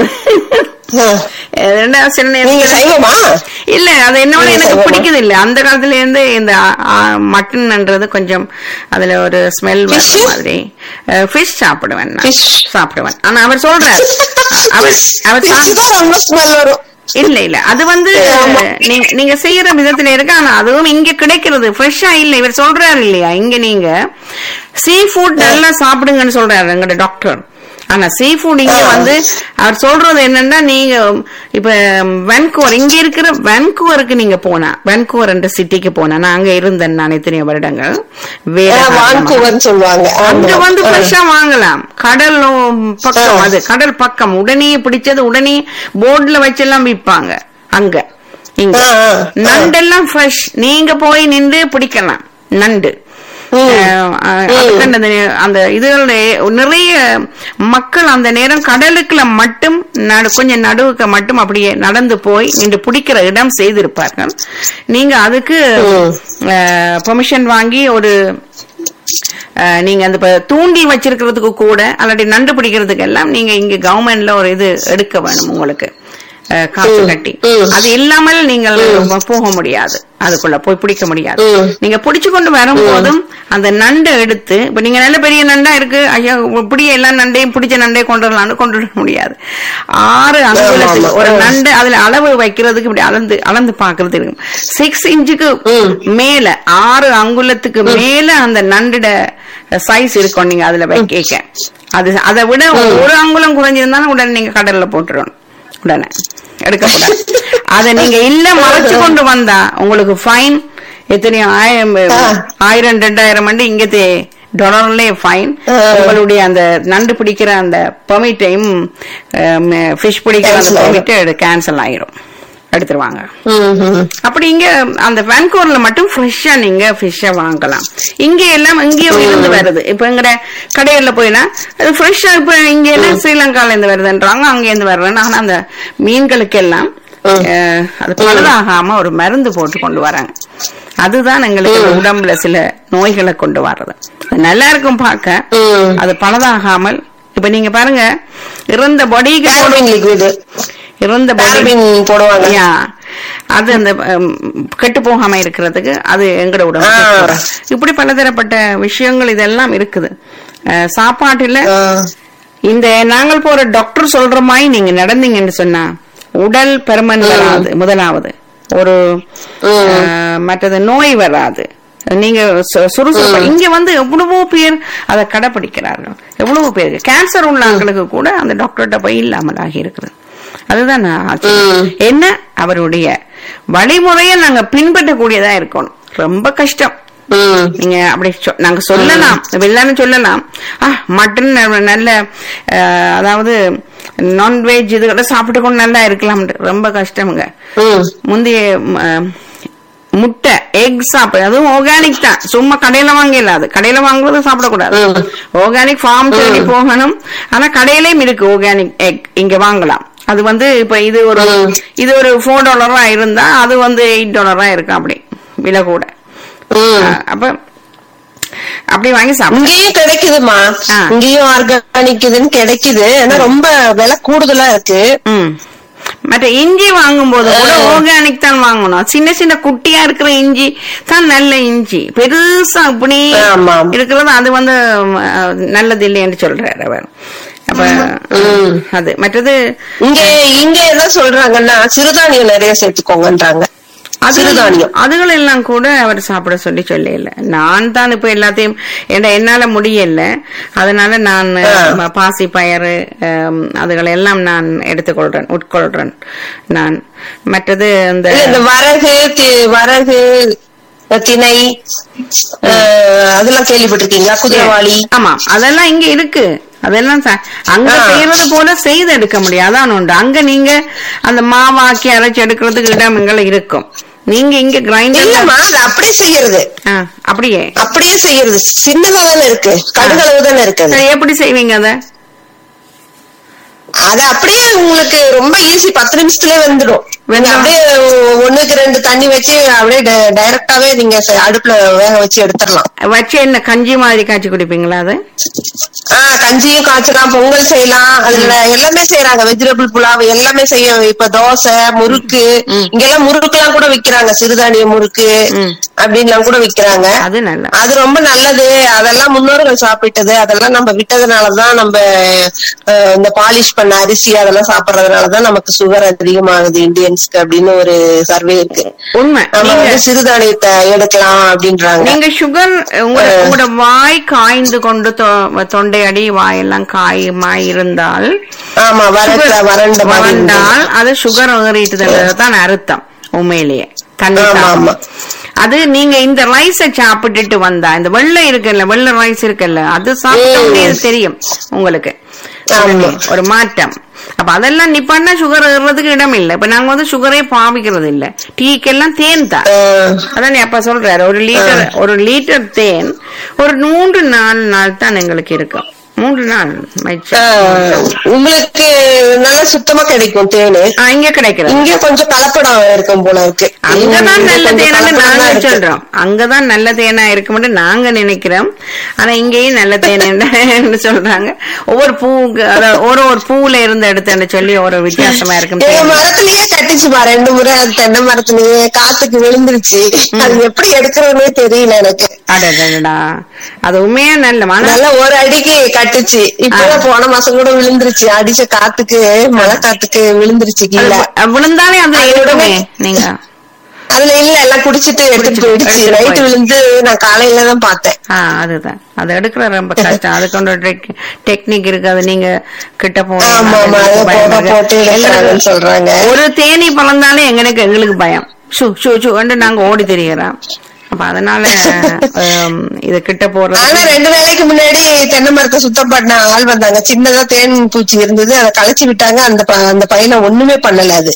ஆ. ரெண்டாவது சில நீங்க நேரத்துல சைவமா இல்ல அது என்னோட நீங்க எனக்கு சைவமா? பிடிக்குது இல்ல அந்த காலத்துல இருந்து இந்த மட்டன்ன்றது கொஞ்சம் அதுல ஒரு ஸ்மெல் வர Fish? மாதிரி ஃபிஷ் சாப்பிடுவேன் நான். Fish. சாப்பிடுவேன் ஆனா அவர் சொல்றார் அவர் அவர் Fish சா- தான் ரொம்ப ஸ்மெல் வரும் இல்ல இல்ல அது வந்து நீங்க நீங்க செய்யற விதத்துல இருக்கு ஆனா அதுவும் இங்க கிடைக்கிறது ஃப்ரெஷ்ஷா இல்ல இவர் சொல்றாரு இல்லையா இங்க நீங்க சீ ஃபுட் நல்லா சாப்பிடுங்கன்னு சொல்றாரு எங்கட டாக்டர் ஆனா சீ ஃபுட் இங்க வந்து அவர் சொல்றது என்னன்னா நீங்க இப்ப வென்கூவர் இங்க இருக்கிற வென்கூவருக்கு நீங்க போனா வென்கூவர் என்ற சிட்டிக்கு போனா நான் அங்க இருந்தேன் நான் எத்தனையோ வருடங்கள் வேற காரணமா. வான்கூவர்னு சொல்லுவாங்க அங்க ஆமா. வந்து ஃப்ரெஷ்ஷா வாங்கலாம் கடல் பக்கம் ஆ. அது கடல் பக்கம் உடனே பிடிச்சது உடனே போர்டுல வச்செல்லாம் விற்பாங்க அங்க இங்க ஆ, ஆ, ஆ. நண்டெல்லாம் ஃப்ரெஷ் நீங்க போய் நின்று பிடிக்கலாம் நண்டு ம். அஹ், அஹ், அதுக்கு அந்த நே- அந்த இதுகள் நிறைய மக்கள் அந்த நேரம் கடலுக்குள்ள மட்டும் நடு- கொஞ்சம் நடுவுக்கு மட்டும் அப்படியே நடந்து போய் நின்று பிடிக்கிற இடம் செய்திருப்பார்கள் நீங்க அதுக்கு ம். பெர்மிஷன் வாங்கி ஒரு அஹ், நீங்க அந்த இப்ப தூண்டில் வச்சிருக்கிறதுக்கு கூட அல்லாட்டி நண்டு பிடிக்கிறதுக்கு எல்லாம் நீங்க இங்க கவர்மெண்ட்ல ஒரு இது எடுக்க வேணும் உங்களுக்கு அஹ், காசு கட்டி ம். அது இல்லாமல் நீங்கள் போக முடியாது அதுக்குள்ள போய் பிடிக்க முடியாது ம். நீங்க பிடிச்சு கொண்டு வரும்போதும் அந்த நண்டை எடுத்து இப்ப நீங்க நல்ல பெரிய நண்டா இருக்கு ஐயா இப்படி எல்லா நண்டையும் பிடிச்ச நண்டையும் கொண்டு வரலாம்னு கொண்டு வர முடியாது ஆறு அங்குலத்துக்கு ஆமா. ஒரு ம். நண்டு அதுல அளவு வைக்கிறதுக்கு இப்படி அளந்து அளந்து பாக்குறது இருக்கும் சிக்ஸ் இன்ச்சுக்கு ம். மேல ஆறு அங்குலத்துக்கு மேல அந்த நண்டுட சைஸ் இருக்கும் நீங்க அதுல வைக்க அது அதை விட ஒரு அங்குலம் குறைஞ்சிருந்தாலும் உடனே நீங்க கடல்ல போட்டுறணும் உடனே எடுக்கக்கூடாது அதை நீங்க இல்ல மறைச்சு கொண்டு வந்தா உங்களுக்கு ஃபைன் எத்தனையோ ஆயிரம் ஆயிரம் ரெண்டாயிரம் வந்து இங்க டாலர்லயே ஃபைன் ஆ. உங்களுடைய அந்த நண்டு பிடிக்கிற அந்த பெர்மிட்டையும் ஃபிஷ் பிடிக்கிற அந்த Cancel ஆயிரும். பெர்மிட் கேன்சல் ஆயிரும் எடுத்துருவாங்க ம், ம். அப்படி இங்க அந்த வேன்கூர்ல மட்டும் ஃப்ரெஷ்ஷா நீங்க ஃபிஷ்ஷ வாங்கலாம் இங்க எல்லாம் இங்கேயும் இருந்து வருது இப்ப எங்கட கடையில போயினா அது ஃப்ரெஷ்ஷா இப்ப இங்க எல்லாம் ஸ்ரீலங்கால இருந்து வருதுன்றாங்க அங்க இருந்து வருதுன்னு ஆனா அந்த மீன்களுக்கு எல்லாம் அஹ், அது பழுதாகாம ஒரு மருந்து போட்டு கொண்டு வராங்க அதுதான் எங்களுக்கு இந்த உடம்புல சில நோய்களை கொண்டு வர்றது அது நல்லா இருக்கும் பார்க்க ம். அது பழுதாகாமல் இப்ப நீங்க பாருங்க இறந்த பொடிக்கு Paraben liquid. இறந்த பொடி Paraben போடுவாங்க யா அது அந்த ஹம், கெட்டு போகாம இருக்கிறதுக்கு அது எங்கட உடம்பு ஆ. இப்படி பலதரப்பட்ட விஷயங்கள் இதெல்லாம் இருக்குது அஹ், சாப்பாட்டுல ஆ. இந்த நாங்கள் போற டாக்டர் சொல்ற மாதிரி நீங்க நடந்தீங்கன்னு சொன்னா உடல் பெருமன் வராது முதலாவது ஒரு ம். அஹ், மற்றது நோய் வராது நீங்க சு- சுறுசுறுப்பா இங்க வந்து எவ்வளவோ பேர் அதை கடைபிடிக்கிறார்கள் எவ்வளவோ பேர் கேன்சர் உள்ளவங்களுக்கு கூட அந்த டாக்டர்கிட்ட போய் இல்லாமல் ஆகி இருக்குது அதுதான் நான் ஆச்சரியம். ம். என்ன அவருடைய வழிமுறையை நாங்க பின்பற்றக்கூடியதா இருக்கணும் ரொம்ப கஷ்டம் ம். நீங்க அப்படி சொ- நாங்க சொல்லலாம் எல்லாரும் சொல்லலாம் ஆ மட்டன் ந- நல்ல அஹ், அதாவது நான்வெஜ் இதுகளை சாப்பிட்டு கொண்டு நல்லா இருக்கலாம் ரொம்ப கஷ்டமுங்க ம். முந்தைய ம, முட்டை எக் சாப்பிடு அதுவும் ஆர்கானிக் தான் சும்மா கடையில வாங்க இல்லாது கடையில வாங்குறது சாப்பிடக்கூடாது ம். ஆர்கானிக் ஃபார்ம் தேடி போகணும் ஆனா கடையிலயும் இருக்கு ஆர்கானிக் எக் இங்க வாங்கலாம் அது வந்து இப்ப இது ஒரு ம். இது ஒரு ஃபோர் டாலரா இருந்தா அது வந்து எயிட் டாலரா இருக்கும் அப்படி விலை கூட ம். அஹ் அப்ப அப்படி வாங்கி சாப்பிடு இங்கேயும் கிடைக்குதுமா ஆ. இங்கேயும் ஆர்கானிக் இதுன்னு கிடைக்குது ஆனா ரொம்ப விலை கூடுதலா இருக்கு ம் மற்ற இஞ்சி வாங்கும்போது கூட ஆர்கானிக் தான் வாங்கணும் சின்ன சின்ன குட்டியா இருக்கிற இஞ்சி தான் நல்ல இஞ்சி பெருசா அப்படி ஆமா. இருக்கிறது அது வந்து அஹ், நல்லது இல்லைன்னு சொல்றாரு அவர் அப்ப ம். அது மற்றது இங்க இங்க என்ன சொல்றாங்கன்னா சிறுதானியம் நிறைய சேர்த்துக்கோங்கன்றாங்க அது சிறுதானியம் அதுகள் எல்லாம் கூட அவர் சாப்பிட சொல்லி சொல்லல நான் தான் இப்ப எல்லாத்தையும் என்ன- என்னால முடியல அதனால நான் ஆ. பாசி பயறு அம், அதுகளை எல்லாம் நான் எடுத்துக்கொள்றேன் உட்கொள்றேன் நான் மற்றது இந்த இல்ல, இந்த வரகு தி- வரகு திணை அஹ், அதெல்லாம் கேள்விப்பட்டிருக்கீங்களா குதிரவாளி ஆமா அதெல்லாம் இங்க இருக்கு அதெல்லாம் ச- அங்க ஆ. செய்யறது போல செய்து எடுக்க முடியாது அதான் உண்டு அங்க நீங்க அந்த மாவாக்கி அரைச்சு எடுக்கிறதுக்கு இடங்கள் இருக்கும் நீங்க இங்க கிரைண்டர் இல்லம்மா அது அப்படியே செய்யறது அப்படியே அப்படியே செய்யறது சின்னதா தானே இருக்கு கடுகளவு தானே இருக்கு அது. சரி, எப்படி செய்வீங்க அத அது அப்படியே உங்களுக்கு ரொம்ப ஈஸி பத்து நிமிஷத்துலயே வந்துடும் நீங்க வெந்தயம். அப்படியே ஒண்ணுக்கு ரெண்டு தண்ணி வச்சு அப்படியே ட- டைரக்டாவே நீங்க ச- அடுப்புல வேக வச்சு எடுத்துடலாம் வச்சு என்ன கஞ்சி மாதிரி காய்ச்சி குடிப்பீங்களா அது ஆஹ் கஞ்சியும் காய்ச்சலாம் பொங்கல் செய்யலாம் அதுல எல்லாமே செய்யறாங்க வெஜிடபிள் புலாவ் எல்லாமே செய்ய இப்ப தோசை முறுக்கு இங்கெல்லாம் முறுக்கு எல்லாம் கூட விக்கிறாங்க சிறுதானிய முறுக்கு ம். அப்படின்லாம் கூட விக்கிறாங்க அது நல்லா அது ரொம்ப நல்லது அதெல்லாம் முன்னோர்கள் சாப்பிட்டது அதெல்லாம் நம்ம விட்டதுனாலதான் நம்ம அஹ், இந்த பாலிஷ் பண்ண அரிசி அதெல்லாம் சாப்பிடறதுனாலதான் நமக்கு சுகர் அதிகமாகுது இந்தியன்ஸ்க்கு அப்படின்னு ஒரு சர்வே இருக்கு உண்மை நம்ம நீங்க வந்து சிறுதானியத்தை எடுக்கலாம் அப்படின்றாங்க நீங்க சுகர் உங்களோட உங்களோட வாய் காய்ந்து கொண்டு தொ- தொண்டை அடி வாயெல்லாம் காயமாய் இருந்தால் ஆமா வறட்ட sugar வறண்ட மாதிரி இருந்தது. வறண்டால் அது சுகர் ஏறிட்டுதுன்றது தான் அர்த்தம் உண்மையிலேயே கண்டிப்பா ஆமா, ஆமா. அது நீங்க இந்த ரைஸ சாப்பிட்டுட்டு வந்தா இந்த வெள்ளை இருக்குல்ல வெள்ளை ரைஸ் இருக்குல்ல அது சாப்பிட்டோம்னே இது தெரியும் உங்களுக்கு ஆமா. ஒரு மாற்றம் அப்ப அதெல்லாம் நிப்பாட்டினா சுகர் ஏறுறதுக்கு இடம் இல்ல இப்ப நாங்க வந்து சுகரே பாவிக்கிறது இல்ல டீக்கெல்லாம் தேன் தான் அஹ், அதான் அப்ப சொல்றாரு ஒரு லிட்டர் ஒரு லிட்டர் தேன் ஒரு மூன்று நாலு நாள் தான் எங்களுக்கு இருக்கும் மூன்று நாள் மிச்சம். அஹ், உங்களுக்கு நல்லா சுத்தமா கிடைக்கும் தேனு ஆ, இங்க கிடைக்கிறது இங்க கொஞ்சம் கலப்படம் இருக்கும் போல இருக்கு அங்கதான் இங்க நல்ல கொஞ்சம் தேனான்னு கலப்படம் தான் நாங்க இருக்கு. சொல்றோம் அங்கதான் நல்ல தேனா இருக்கும்னு நாங்க நினைக்கிறோம் ஆனா இங்கேயும் நல்ல தேன் சொல்றாங்க ஒவ்வொரு பூவுக்கு அதாவது ஒரு ஒரு பூவுல இருந்து எடுத்துன்னு சொல்லி ஒரு வித்தியாசமா இருக்கும் எங்க தேன். மரத்திலேயே கட்டிச்சுமா ரெண்டு முறை அது தென்னை மரத்திலேயே காத்துக்கு விழுந்துருச்சு அது எப்படி எடுக்கிறதுனே தெரியல எனக்கு அடடடடா அது உண்மையா நல்ல மன நல்லா ஒரு அடிக்கு கட்டுச்சு இப்பதான் போன மாசம் கூட விழுந்துருச்சு அடிச்ச காத்துக்கு மழை காத்துக்கு விழுந்துருச்சு கீழே அது விழுந்தாலே அது அது இருக்குமே உடனே- நீங்க அதுல இல்ல எல்லாம் குடிச்சிட்டு எடுத்துட்டு போயிடுச்சு எடுத்துட்டு நைட்டு போயிடுச்சு. விழுந்து நான் காலையில தான் பார்த்தேன் ஆ அதுதான் அது எடுக்கிற ரொம்ப கஷ்டம் அதுக்கு ஒரு டெக்னிக் இருக்கு அது நீங்க கிட்ட போனா ஆமா, ஆமா, அது அதை பயமா போட போட்டு இருக்கு. எடுக்கிறாங்கன்னு சொல்றாங்க. ஒரு தேனி பழந்தாலே எங்களுக்கு எங்களுக்கு பயம் சு சு சு நாங்க ஓடி தெரியுறோம் அப்ப அதனால ஹம், இது கிட்ட போறது ஆனா ரெண்டு நாளைக்கு முன்னாடி தென்னை மரத்தை சுத்தம் பண்ண ஆள் வந்தாங்க சின்னதா தேன் பூச்சி இருந்தது அதை களைச்சு விட்டாங்க அந்த ப- அந்த பையனை ஒண்ணுமே பண்ணல அது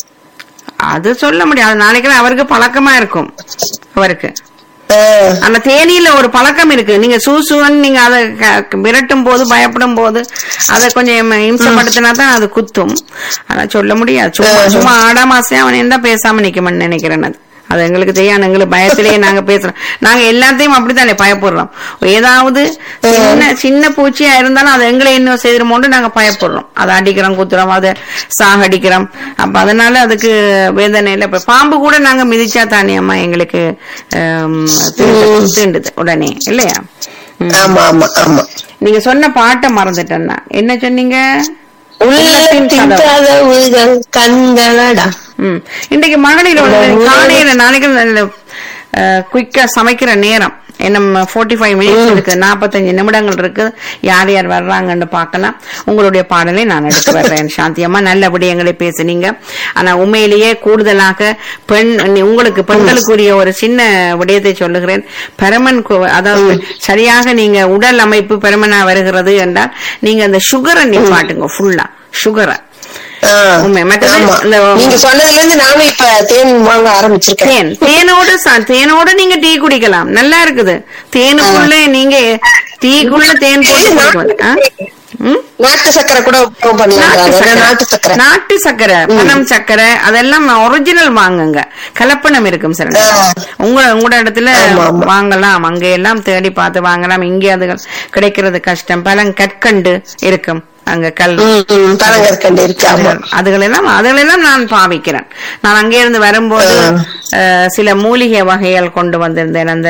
அது சொல்ல முடியாது நாளைக்கு அவருக்கு பழக்கமா இருக்கும் அவருக்கு ஆஹ் அந்த தேனியில ஒரு பழக்கம் இருக்கு நீங்க சூசுவன் நீங்க அதை க- விரட்டும் போது பயப்படும் போது அதை கொஞ்சம் இம்சப்படுத்தினா தான் அது குத்தும் ஆனா சொல்ல முடியாது சும்மா சும்மா ஆடாமாசே அவன் என்ன பேசாம நிக்கணும்னு நினைக்கிறேன் அது அது எங்களுக்கு தெரியாது எங்களுக்கு பயத்திலேயே நாங்க பேசுறோம் நாங்க எல்லாத்தையும் அப்படித்தானே பயப்படுறோம் ஏதாவது சின்ன சின்ன பூச்சியா இருந்தாலும் அது எங்களை என்ன செய்திருமோன்னு நாங்க பயப்படுறோம் அதை அடிக்கிறோம் குத்துறோம் அதை சாகடிக்கிறோம் அப்ப அதனால அதுக்கு வேதனையில இப்ப பாம்பு கூட நாங்க மிதிச்சா தானே அம்மா எங்களுக்கு ஆம், தீண்டு- தீண்டுது உடனே இல்லையா ம். ஆமா ஆமா ஆமா நீங்க சொன்ன பாட்டை மறந்துட்டேன்னா என்ன சொன்னீங்க உள்ளத்தின் கதவுகள் கண்களடா ம் இன்றைக்கு மகளிர் வந்து காலையில நாளைக்கு குயிக்கா சமைக்கிற நேரம் என்ன ஃபோர்ட்டி ஃபைவ் மினிட்ஸ் இருக்கு நாற்பத்தஞ்சு நிமிடங்கள் இருக்கு யார் யார் வர்றாங்கன்னு பார்க்கலாம் உங்களுடைய பாடலை நான் எடுத்து வர்றேன் சாந்தியம்மா நல்லபடி எங்களை பேசுனீங்க ஆனா உண்மையிலேயே கூடுதலாக பெண் நீ- உங்களுக்கு பெண்களுக்குரிய ஒரு சின்ன விடயத்தை சொல்லுகிறேன் பெருமன் கு- அதாவது சரியாக நீங்க உடல் அமைப்பு பெருமனா வருகிறது என்றால் நீங்க அந்த சுகரை நிப்பாட்டுங்க ஃபுல்லா சுகரை ஆஹ் உண்மை. மற்றது ஆமா. இந்த- நீங்க சொன்னதுல இருந்து நானும் இப்ப தேன் வாங்க ஆரம்பிச்சிருக்கேன் தேன் தேனோட ச- தேனோட நீங்க டீ குடிக்கலாம் நல்லா இருக்குது தேனுக்குள்ள நீங்க டீக்குள்ள தேன் போட்டு குடிக்கலாம் ஆ? ம்? நாட்டு சக்கரை கூட உபயோகம் பண்ணலாம் நாட்டு சக்கரை. நாட்டு சக்கரை நாட்டு சக்கரை பனம் சக்கரை அதெல்லாம் ஒரிஜினல் வாங்குங்க கலப்பணம் இருக்கும் சார் ஆ. உங்க உங்களோட இடத்துல ஆமா, ஆமா. வாங்கலாம் அங்க எல்லாம் தேடி பார்த்து வாங்கலாம் இங்கே அது கிடைக்கிறது கஷ்டம் பழம் கற்கண்டு இருக்கும் அங்க கல் ம், ம், பனங்கற்கண்டு இருக்கு ஆமா அதுகளெல்லாம் அதுகளெல்லாம் நான் பாவிக்கிறேன் நான் அங்கே இருந்து வரும்போது அஹ், சில மூலிகை வகைகள் கொண்டு வந்திருந்தேன் அந்த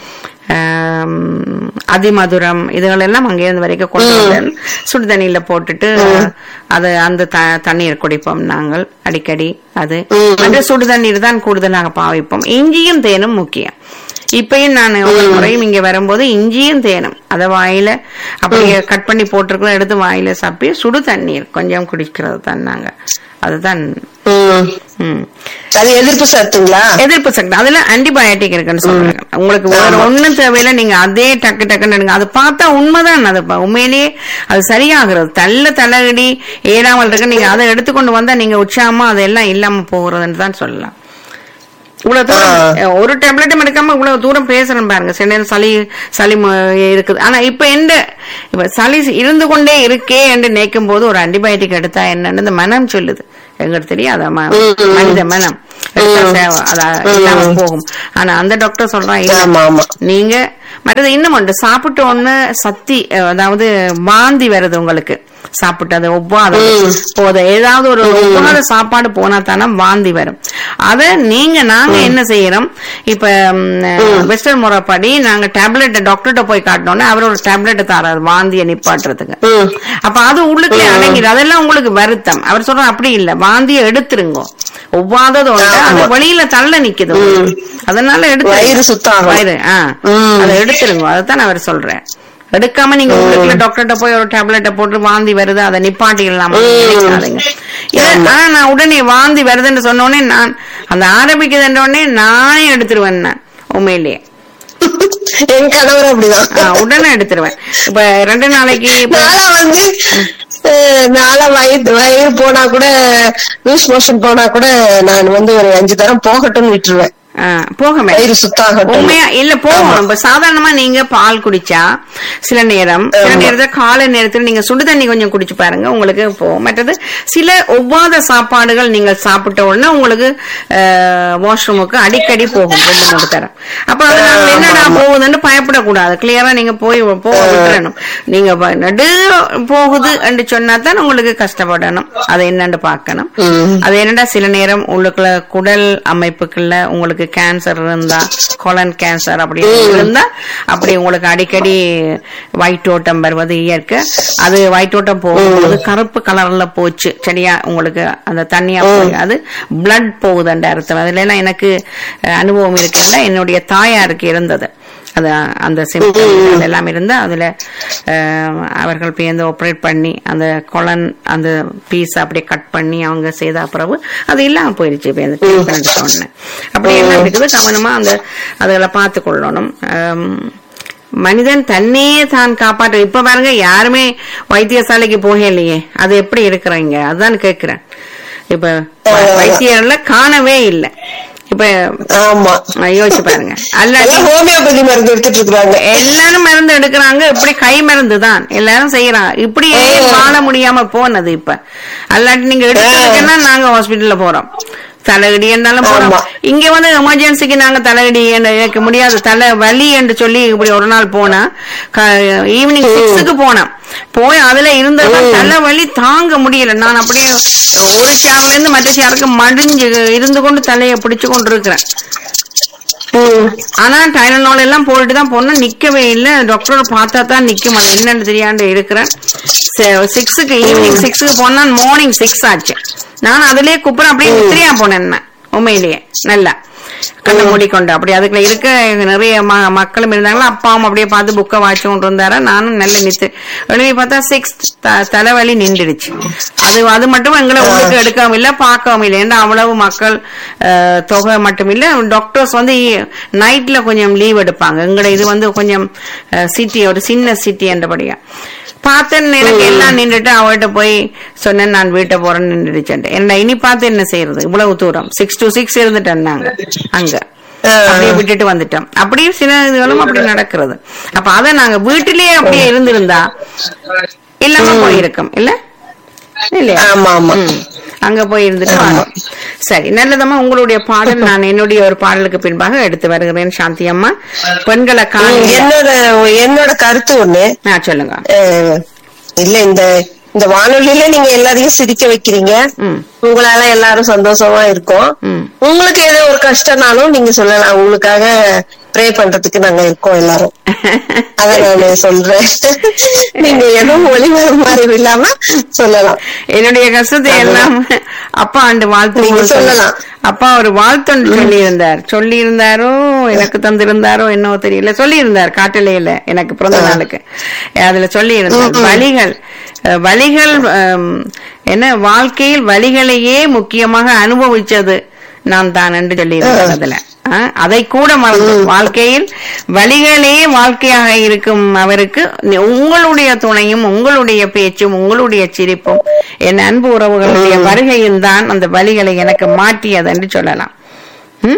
ஆம், அதிமதுரம் இதுகளெல்லாம் அங்கே இருந்து வரைக்கும் கொண்டு வந்தேன் சுடு தண்ணியில போட்டுட்டு அது அந்த த- தண்ணீர் குடிப்போம் நாங்கள் அடிக்கடி அது அந்த சுடு தண்ணீர் தான் கூடுதலாக பாவிப்போம் இஞ்சியும் தேனும் முக்கியம் இப்பயும் நான் ஒரு முறையும் இங்க வரும்போது இஞ்சியும் தேனும் அத வாயில அப்படியே கட் பண்ணி போட்டிருக்கிறோம் எடுத்து வாயில சாப்பி சுடு தண்ணீர் கொஞ்சம் குடிக்கிறது தான் நாங்க அதுதான் ம். ம். அது எதிர்ப்பு சத்துங்களா எதிர்ப்பு சக்தி அதுல ஆன்டிபயோட்டிக் இருக்குன்னு சொல்றாங்க உங்களுக்கு வேற ஒண்ணும் தேவையில்ல நீங்க அதே டக்கு டக்குன்னு எடுங்க அது பார்த்தா உண்மைதான் அது ப- உண்மையிலேயே அது சரியாகிறது தள்ள தலையடி ஏறாமல் இருக்கு நீங்க அதை எடுத்துக்கொண்டு வந்தா நீங்க உற்சாகமா அதெல்லாம் இல்லாம போகிறதுன்னு தான் சொல்லலாம் இவ்வளவு தூரம் ஒரு டேப்லெட்டும் எடுக்காம இவ்வளவு தூரம் பேசுறேன் பாருங்க சில நேரம் சளி சளி ம- இருக்குது ஆனா இப்ப எந்த இப்ப சளி இருந்து கொண்டே இருக்கே என்று நினைக்கும் போது ஒரு ஆன்டிபயோட்டிக் எடுத்தா என்னன்னு இந்த மனம் சொல்லுது எங்களுக்கு தெரியாத மனித மனம் எடுத்தா சேவை, அது இல்லாம போகும் ஆனா அந்த டாக்டர் சொல்றான் இல்ல ஆமா ஆமா நீங்க மற்றது இன்னும் ஒன்று சாப்பிட்ட உடனே சத்தி அஹ், அதாவது வாந்தி வருது உங்களுக்கு சாப்பிட்டு அது ஒவ்வாத போத ஏதாவது ஒரு ஒவ்வாத சாப்பாடு போனா தானே வாந்தி வரும் அத நீங்க நாங்க என்ன செய்யறோம் இப்ப வெஸ்டர்ன் முறைப்படி நாங்க டேப்லெட் டாக்டர்கிட்ட போய் காட்டினோம்னா அவர் ஒரு டேப்லெட் தராரு வாந்தியை நிப்பாட்டுறதுக்கு ம் அப்ப அது உள்ளுக்குள்ளே அடங்கிடும் அதெல்லாம் உங்களுக்கு வருத்தம் அவர் சொல்ற அப்படி இல்ல வாந்தியை எடுத்துருங்க ஒவ்வாதது ஒன்று அது வெளியில தள்ள நிக்குது உங்களுக்கு. அதனால எடுத்து வயிறு சுத்தம் ஆகும். வயிறு ஆ ம். அதை எடுத்துருங்க அதைத்தான் அவர் சொல்றேன் எடுக்காம நீங்க உங்களுக்கு டாக்டர்கிட்ட போய் ஒரு டேப்லெட்டை போட்டு வாந்தி வருது அதை நிப்பாட்டிடலாம் நினைக்காதீங்க இது ஆனா நான் உடனே வாந்தி வருதுன்னு சொன்ன உடனே நான் அந்த ஆரம்பிக்குதுன்ற உடனே நானே எடுத்துருவேன் நான் உண்மையிலேயே என் கணவர் அப்படிதான் ஆ, உடனே எடுத்துருவேன் இப்ப ரெண்டு நாளைக்கு இப்ப நாளா வந்து அஹ், நாளா வயிறு வயிறு போனா கூட லூஸ் மோஷன் போனா கூட நான் வந்து ஒரு அஞ்சு தரம் போகட்டும்னு விட்டுருவேன் ஆ, போகமே வயிறு சுத்தாகட்டும் உண்மையா இல்ல போகும் இப்ப சாதாரணமா நீங்க பால் குடிச்சா சில நேரம் சில நேரத்துல காலை நேரத்துல நீங்க சுடு தண்ணி கொஞ்சம் குடிச்சு பாருங்க உங்களுக்கு போகும் மற்றது சில ஒவ்வாத சாப்பாடுகள் நீங்கள் சாப்பிட்ட உடனே உங்களுக்கு வாஷ்ரூமுக்கு அடிக்கடி போகும் ரெண்டு மூணு தரம் அப்ப அது நாங்க என்னடா போகுதுன்னு பயப்படக்கூடாது கிளியரா நீங்க போய் போக விட்டுறணும் நீங்க வ- நடு போகுது என்று சொன்னா தான் உங்களுக்கு கஷ்டப்படணும் அதை என்னன்னு பார்க்கணும் ம். அது என்னடா சில நேரம் உள்ளுக்குள்ள குடல் அமைப்புக்குள்ள உங்களுக்கு கேன்சர் இருந்தா கொலன் கேன்சர் அப்படி இருந்தா அப்படி உங்களுக்கு அடிக்கடி வயிற்றோட்டம் வருவது இயற்கை அது வயிற்றோட்டம் போகும்போது கருப்பு கலர்ல போச்சு சரியா உங்களுக்கு அந்த தண்ணியா போய் அது பிளட் போகுதுன்ற அர்த்தம் அதுல எல்லாம் எனக்கு அஹ், அனுபவம் இருக்குல்ல என்னுடைய தாயாருக்கு இருந்தது அது அந்த சிம்டம் எல்லாம் இருந்தா அதுல அஹ், அவர்கள் போய் அந்த ஆப்ரேட் பண்ணி அந்த கொலன் அந்த பீஸ் அப்படியே கட் பண்ணி அவங்க செய்த பிறகு அது இல்லாம போயிருச்சு இப்ப இந்த ட்ரீட்மெண்ட் சொன்ன அப்படி எல்லாம் இருக்குது கவனமா அந்த அதுகளை பார்த்து கொள்ளணும் அம், மனிதன் தன்னையே தான் காப்பாற்ற இப்ப பாருங்க யாருமே வைத்தியசாலைக்கு போகலையே அது எப்படி இருக்கிறீங்க அதான் கேக்குறேன் இப்ப வ- வைத்தியர்ல காணவே இல்லை இப்ப ஆமா அஹ், யோசிச்சு பாருங்க அல்லாட்டி எல்லாம் ஹோமியோபதி மருந்து எடுத்துட்டு இருக்காங்க எல்லாரும் மருந்து எடுக்கிறாங்க இப்படி கை மருந்து தான் எல்லாரும் செய்யறாங்க இப்படியே வாழ முடியாம போனது இப்ப அல்லாட்டி நீங்க எடுக்கிறதுக்குன்னா நாங்க ஹாஸ்பிட்டல்ல போறோம் தலையடி என்றாலும் போறோம் ஆமா. இங்க வந்து எமர்ஜென்சிக்கு நாங்க தலையடி என்று எனக்கு முடியாது தலை வலி என்று சொல்லி இப்படி ஒரு நாள் போனா ஈவினிங் சிக்ஸுக்கு போனேன் போய் அதுல இருந்ததான் தலை வலி தாங்க முடியல நான் அப்படியே ஒரு சேர்ல இருந்து மற்ற சேருக்கு மடிஞ்சு இருந்து கொண்டு தலையை பிடிச்சு கொண்டு இருக்கிறேன் ம். ஆனா டைலனால் எல்லாம் போட்டுட்டு தான் போனோம் நிக்கவே இல்ல டாக்டர் பார்த்தா தான் நிக்கும் அது என்னன்னு தெரியாண்டு இருக்கிறேன் சிக்ஸுக்கு ஈவினிங் சிக்ஸுக்கு போனா மார்னிங் சிக்ஸ் ஆச்சு நான் அதுலயே குப்புறம் அப்படியே நித்திரியா போனேன் நான், உண்மையிலேயே நல்லா கண்ணை மூடிக்கொண்டு அப்படி அதுக்குள்ள இருக்க நிறைய ம- மக்களும் இருந்தாங்களா அப்பாவும் அப்படியே பார்த்து புக்கை வாட்சி கொண்டு வந்தாரா நானும் நல்ல நித்து வெளியே பார்த்தா சிக்ஸ் தலைவலி நின்றுடுச்சு அது அது மட்டும் எங்களை உள்ளுக்கு எடுக்கவும் இல்லை பார்க்கவும் இல்லை ஏன்னா அவ்வளவு மக்கள் அஹ், தொகை மட்டும் இல்ல டாக்டர்ஸ் வந்து நைட்ல கொஞ்சம் லீவ் எடுப்பாங்க எங்களை இது வந்து கொஞ்சம் சிட்டி ஒரு சின்ன சிட்டி என்றபடியா பார்த்தேன் எனக்கு எல்லாம் நின்றுட்டு அவர்கிட்ட போய் சொன்னேன் நான் வீட்டை போறேன்னு நின்றுடுச்சேன் என்ன இனி பார்த்து என்ன செய்யறது இவ்வளவு தூரம் சிக்ஸ் டு சிக்ஸ் இருந்துட்டேன் நாங்க அங்க அப்படியே விட்டுட்டு வந்துட்டோம் அப்படியே சில இதுகளும் அப்படி நடக்கிறது அப்ப அத நாங்க வீட்டிலேயே அப்படியே இருந்திருந்தா இல்லாம போயிருக்கோம் இல்ல இல்லையா ஆமா ஆமா ம். அங்க போய் இருந்துட்டு வரோம் சரி நல்லதம்மா உங்களுடைய பாடல் நான் என்னுடைய ஒரு பாடலுக்கு பின்பாக எடுத்து வருகிறேன் சாந்தி அம்மா பெண்களை காண என்னோட என்னோட கருத்து ஒண்ணு நான் சொல்லுங்க அஹ், இல்ல இந்த இந்த வானொலியில நீங்க எல்லாரையும் சிரிக்க வைக்கிறீங்க ம் உங்களால எல்லாரும் சந்தோஷமா இருக்கும் ம் உங்களுக்கு ஏதோ ஒரு கஷ்டம்னாலும் நீங்க சொல்லலாம் உங்களுக்காக ப்ரே பண்றதுக்கு நாங்க இருக்கோம் எல்லாரும் அத நான் சொல்றேன் நீங்க எதுவும் ஒளிமறை மாதிரி இல்லாம சொல்லலாம் என்னுடைய கஷ்டத்தை எல்லாம் அப்பா ஆண்டு வாழ்த்து நீங்க உங்களுக்கு சொல்லலாம். அப்பா ஒரு வாழ்த்தொன்று சொல்லி இருந்தார் சொல்லி இருந்தாரோ எனக்கு தந்திருந்தாரோ என்னவோ தெரியல சொல்லி இருந்தார் காட்டிலேயில எனக்கு பிறந்த நாளுக்கு அதுல சொல்லி இருந்தார் வழிகள் அஹ், வழிகள் அம், என்ன வாழ்க்கையில் வழிகளையே முக்கியமாக அனுபவிச்சது நான் தான் என்று சொல்லி இருந்தார் அதுல ஆ, அதை கூட மறந்து வாழ்க்கையில் வழிகளே வாழ்க்கையாக இருக்கும் அவருக்கு நி- உங்களுடைய துணையும் உங்களுடைய பேச்சும் உங்களுடைய சிரிப்பும் என் அன்பு உறவுகளுடைய வருகையும் தான் அந்த வழிகளை எனக்கு மாற்றியது என்று சொல்லலாம் ம்?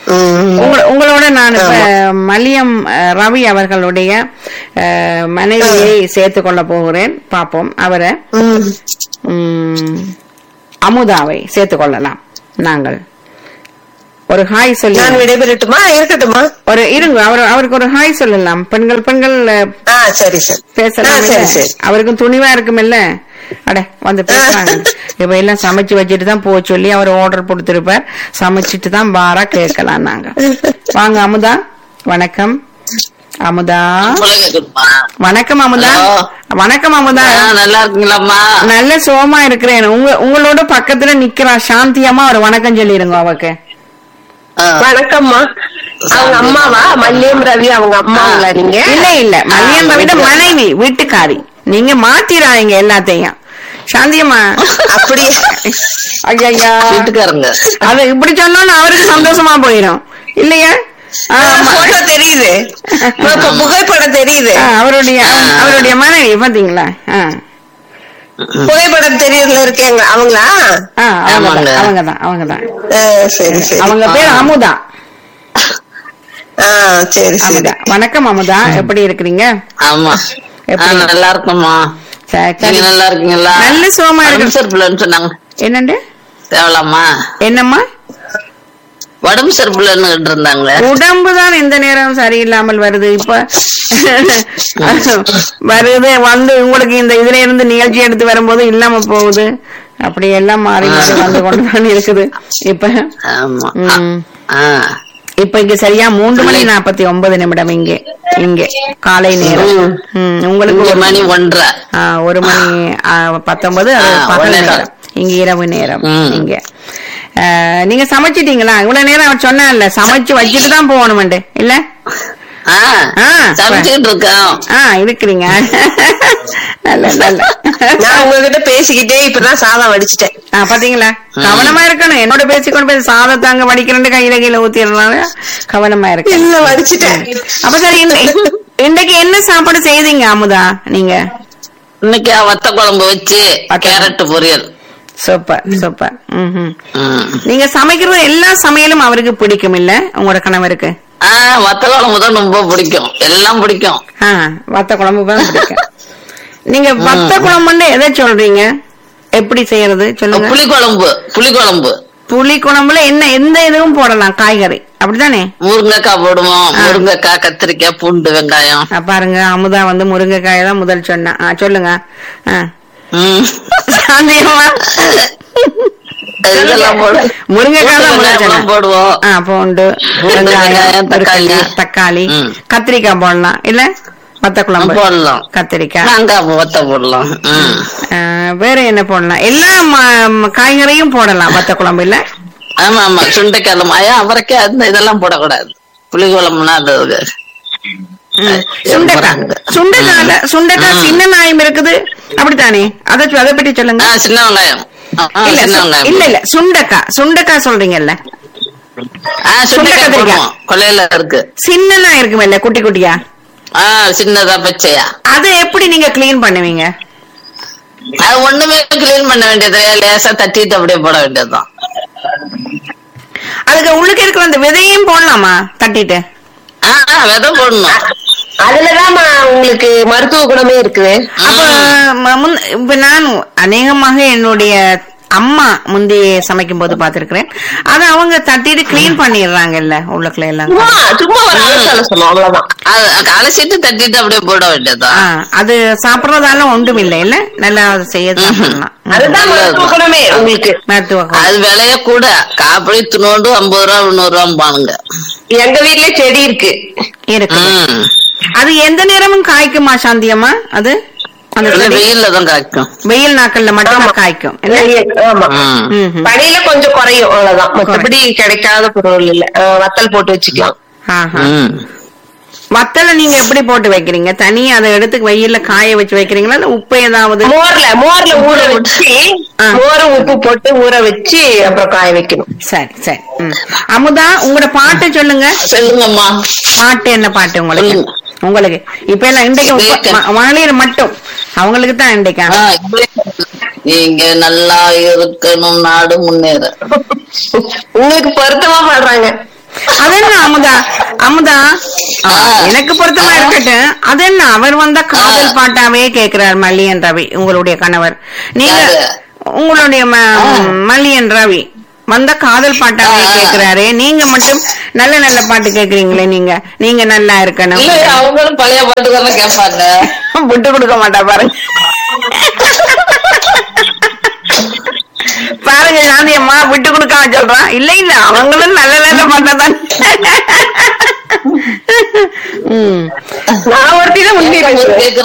ம். உங்க- உங்களோட நான் இப்ப மலியம் அஹ், ரவி அவர்களுடைய அஹ், மனைவியை சேர்த்துக் கொள்ள போகிறேன் பாப்போம் அவரை ம். உம், அமுதாவை சேர்த்துக் கொள்ளலாம் நாங்கள் ஒரு ஹாய் சொல்லி நான் விடைபெறட்டுமா இருக்கட்டுமா ஒரு இருங்க அவர் அவருக்கு ஒரு ஹாய் சொல்லலாம் பெண்கள் பெண்கள் அஹ், ஆ சரி சரி பேசலாம் ஆ, சரி சரி அவருக்கும் துணிவா இருக்குமில்ல அட வந்து பேசுறாங்க இப்ப எல்லாம் சமைச்சு வச்சுட்டு தான் போக சொல்லி அவர் ஆர்டர் கொடுத்திருப்பார் சமைச்சிட்டு தான் பாரா கேட்கலாம் நாங்க வாங்க அமுதா வணக்கம் அமுதா உலகம்மா. வணக்கம் அமுதா ஹலோ. வணக்கம் அமுதா ஆ, நல்லா இருக்கீங்களாம்மா நல்ல சோமா இருக்கிறேன் உங்க உங்களோட பக்கத்துல நிக்கிறா சாந்தியம்மா ஒரு வணக்கம் சொல்லிருங்க அவக்கு ஆ, வணக்கம்மா அவங்க அம்மாவா மல்லியம் ரவி அவங்க அம்மாங்களா நீங்க இல்ல இல்ல மல்லியன் ஆ, விட வீட்டுல. மனைவி வீட்டுக்காரி நீங்க மாத்திராதீங்க எல்லாத்தையும் சாந்தியம்மா அப்படி ஐயா வீட்டுக்காரங்க அது இப்படி சொன்னா அவருக்கு சந்தோஷமா போயிடும் இல்லையா ஆ, ஆமா. போட்டோ தெரியுது இப்ப புகைப்படம் தெரியுது ஆ, அவருடைய அவ- அவருடைய மனைவி பாத்தீங்களா ஆ. புகைப்படம் தெரியுதுல இருக்கேங்க அவங்களா ஆ, அவங்கதான் ஆமாங்க. அவங்கதான் அவங்கதான் ஆ, சரி சரி அவங்க பேர் அமுதா ஆ சரி சரி அமுதா வணக்கம் அமுதா எப்படி இருக்கிறீங்க ஆமா ஆ, எப்படி? நல்லா இருக்கோம்மா சரி, நீங்க சரி. நல்லா இருக்கீங்களா நல்ல சுகமா இருக்கு. உடம்பு சரிப்பில்லைன்னு சொன்னாங்க என்னண்டு தேவலாமா என்னம்மா உடம்பு சரிப்பில்லைன்னு இருந்தாங்க உடம்பு தான் எந்த நேரம் சரியில்லாமல் வருது இப்ப வருது வந்து உங்களுக்கு இந்த இதுல இருந்து நிகழ்ச்சி எடுத்து வரும்போது இல்லாம போகுது அப்படி எல்லாம் மாறி மாறி வந்து கொண்டு தான் இருக்குது இப்ப ஆமா ம். ஆ இப்ப இங்க சரியா மூன்று மணி நாற்பத்தி ஒன்பது நிமிடம் இங்கே இங்கே காலை நேரம் ம், உங்களுக்கு இங்க ஒரு மணி ஒன்றரை ஆ, ஒரு மணி ஆ, பத்தொன்பது அது ஆ, பகல் ஒன்னே கால். நேரம் இங்க இரவு நேரம் ம். இங்க ஆ, நீங்க சமைச்சிட்டீங்களா இவ்வளவு நேரம் அவர் சொன்னான்ல சமைச்சு வச்சுட்டு தான் போகணுமெண்டு இல்ல ஆ ஆ, சமைச்சுக்கிட்டு இருக்கோம் ஆ இருக்கிறீங்க நல்ல நல்ல நான் உங்ககிட்ட பேசிக்கிட்டே இப்பதான் சாதம் வடிச்சிட்டேன் ஆ, பாத்தீங்களா கவனமா இருக்கணும் என்னோட பேசிக்கொண்டு பேசி சாதத்தாங்க வடிக்கிறேன் கையில கீழே ஊத்திடுறாங்க கவனமா இருக்கு இல்ல வடிச்சிட்டேன் அப்ப சரி இன்னை- இன்னைக்கு என்ன சாப்பாடு செய்தீங்க அமுதா நீங்க இன்னைக்கு வத்த குழம்பு வச்சு வத்த- கேரட் பொரியல் சூப்பர் சூப்பர் ம்ஹும். ம். நீங்க சமைக்கிறது எல்லா சமையலும் அவருக்கு பிடிக்கும் இல்ல உங்களோட கணவருக்கு ஆ வத்த குழம்பு தான் ரொம்ப பிடிக்கும் எல்லாம் பிடிக்கும் ஆ வத்த குழம்பு தான் பிடிக்கும் நீங்க வத்த குழம்புன்னு எதை சொல்றீங்க எப்படி செய்யறது சொல்லுங்க புளி குழம்பு புளி குழம்பு புளி குழம்புல என்ன எந்த இதுவும் போடலாம் காய்கறி அப்படித்தானே முருங்கைக்காய் போடுவோம் முருங்கைக்காய் கத்திரிக்காய் பூண்டு வெங்காயம் ஆ, பாருங்க அமுதா வந்து முருங்கைக்காய் தான் முதல் சொன்னா ஆ, சொல்லுங்க ஆ. ம். சாந்தியம்மா இதெல்லாம் போடு முருங்கைக்காய் தான் முதல் வெங்காயம் சொன்னா போடுவோம் ஆ பூண்டு பூண்டு, வெங்காயம் வெங்காயம், தக்காளி. முருங்கைக்காய், தக்காளி ம். கத்திரிக்காய் போடலாம் இல்ல வத்த குழம்பு போடலாம் கத்திரிக்காய் மாங்காய் வத்த போடலாம் ம். ஆ, வேற என்ன போடலாம் எல்லா ம- ம- காய்கறியும் போடலாம் வத்த குழம்பு இல்ல ஆமா ஆமா சுண்டைக்காய் மயம் அவரைக்காய் அந்த இதெல்லாம் போடக்கூடாது புளி குழம்புனா அது அது. ம். சுண்டைக்காய் சுண்டைக்காய்ல சுண்டைக்காய் ம். சின்ன நாயம் இருக்குது அப்படித்தானே அதை சொ- அதை பற்றி சொல்லுங்க ஆ சின்ன வெங்காயம் ஆ, ஆ, இல்ல சின்ன சு- வெங்காயம் இல்ல இல்ல சுண்டைக்காய் சுண்டைக்காய் சொல்றீங்கல்ல ஆ சுண்டை சுண்டைக்காய் கத்திரிக்காய். போடுவோம் கொலையில இருக்கு சின்னனா இருக்குமில்ல குட்டி குட்டியா ஆ சின்னதா பச்சையா அதை எப்படி நீங்க கிளீன் பண்ணுவீங்க அது ஒண்ணுமே கிளீன் பண்ண வேண்டியது லேசா தட்டிட்டு அப்படியே போட வேண்டியதுதான் அதுக்கு உள்ளுக்கு இருக்கிற அந்த விதையும் போடலாமா தட்டிட்டு ஆ ஆ, விதை போடணும் அதுலதான் உங்களுக்கு மருத்துவ குணமே இருக்குது அப்ப ம- முன்- இப்ப நான் அநேகமாக என்னுடைய அம்மா முந்தி சமைக்கும் போது பாத்திருக்கிறேன் அது அவங்க தட்டிட்டு கிளீன் பண்ணிடுறாங்கல்ல உள்ளுக்குள்ள எல்லாம் சும்மா சும்மா ஒரு அலசல சொன்னோம் அவ்வளவுதான் அது அலசிட்டு தட்டிட்டு அப்படியே போட வேண்டியதுதான் ஆ, அது சாப்பிடறதால ஒன்றும் இல்லை இல்ல நல்லா அதை செய்ய சாப்பிடலாம் ம். அதுதான் மருத்துவ குணமே உங்களுக்கு மருத்துவ குணம். அது விலைய கூட காப்படி துணோண்டு ஐம்பது ரூபா நூறு ரூபா பானுங்க எங்க வீட்லயே செடி இருக்கு இருக்கு ம் அது எந்த நேரமும் காய்க்குமா சாந்தியம்மா அது அந்த இல்ல, செடி வெயில்ல தான் காய்க்கும் வெயில் நாட்கள்ல மட்டும் ஆமா. காய்க்கும் இல்ல ஆமா ம். ம்ஹும். பனியில கொஞ்சம் குறையும் அவ்வளவுதான் மத்தபடி கிடைக்காத பொருள் இல்ல அஹ் வத்தல் போட்டு வச்சுக்கலாம் ஆஹா. ம். வத்தலை நீங்க எப்படி போட்டு வைக்கிறீங்க தனியா அதை எடுத்து வெயில்ல காய வச்சு வைக்கிறீங்களா இல்ல உப்பு ஏதாவது மோர்ல மோர்ல ஊற வச்சு ஆ. மோர உப்பு போட்டு ஊற வச்சு அப்புறம் காய வைக்கணும் சரி சரி ம். அமுதா உங்களோட பாட்டு சொல்லுங்க சொல்லுங்கம்மா பாட்டு என்ன பாட்டு உங்களுக்கு சொல்லுங்க. உங்களுக்கு இப்ப எல்லாம் இன்றைக்கு உப்ப- கேட்க. ம- மகளிர் மட்டும் அவங்களுக்கு தான் இன்றைக்கா ஆ, நீங்க நல்லா இருக்கணும் நாடு முன்னேற உங்களுக்கு பொருத்தமா பாடுறாங்க அது என்ன அமுதா அமுதா ஆ, எனக்கு பொருத்தமா இருக்கட்டும் அது என்ன அவர் வந்த காதல் பாட்டாவே கேக்குறார் மல்லியன் ரவி உங்களுடைய கணவர் நீங்க யாரு? உங்களுடைய ம- மல்லியன் ரவி வந்த காதல் பாட்டாவே ஆ. கேக்குறாரு நீங்க மட்டும் நல்ல நல்ல பாட்டு கேக்குறீங்களே நீங்க நீங்க நல்லா இருக்கணும் இல்ல அவங்களும் பழைய பாட்டுக்கெல்லாம் கேட்பாங்க விட்டு கொடுக்க மாட்டா பாருங்க பாருங்க சாந்தி அம்மா விட்டு கொடுக்காம சொல்றான் இல்ல இல்ல அவங்களும் நல்ல நல்ல பாட்டா தான் ம். நான் ஒருத்தி தான் உண்மையை பேசுறேன் கேக்குற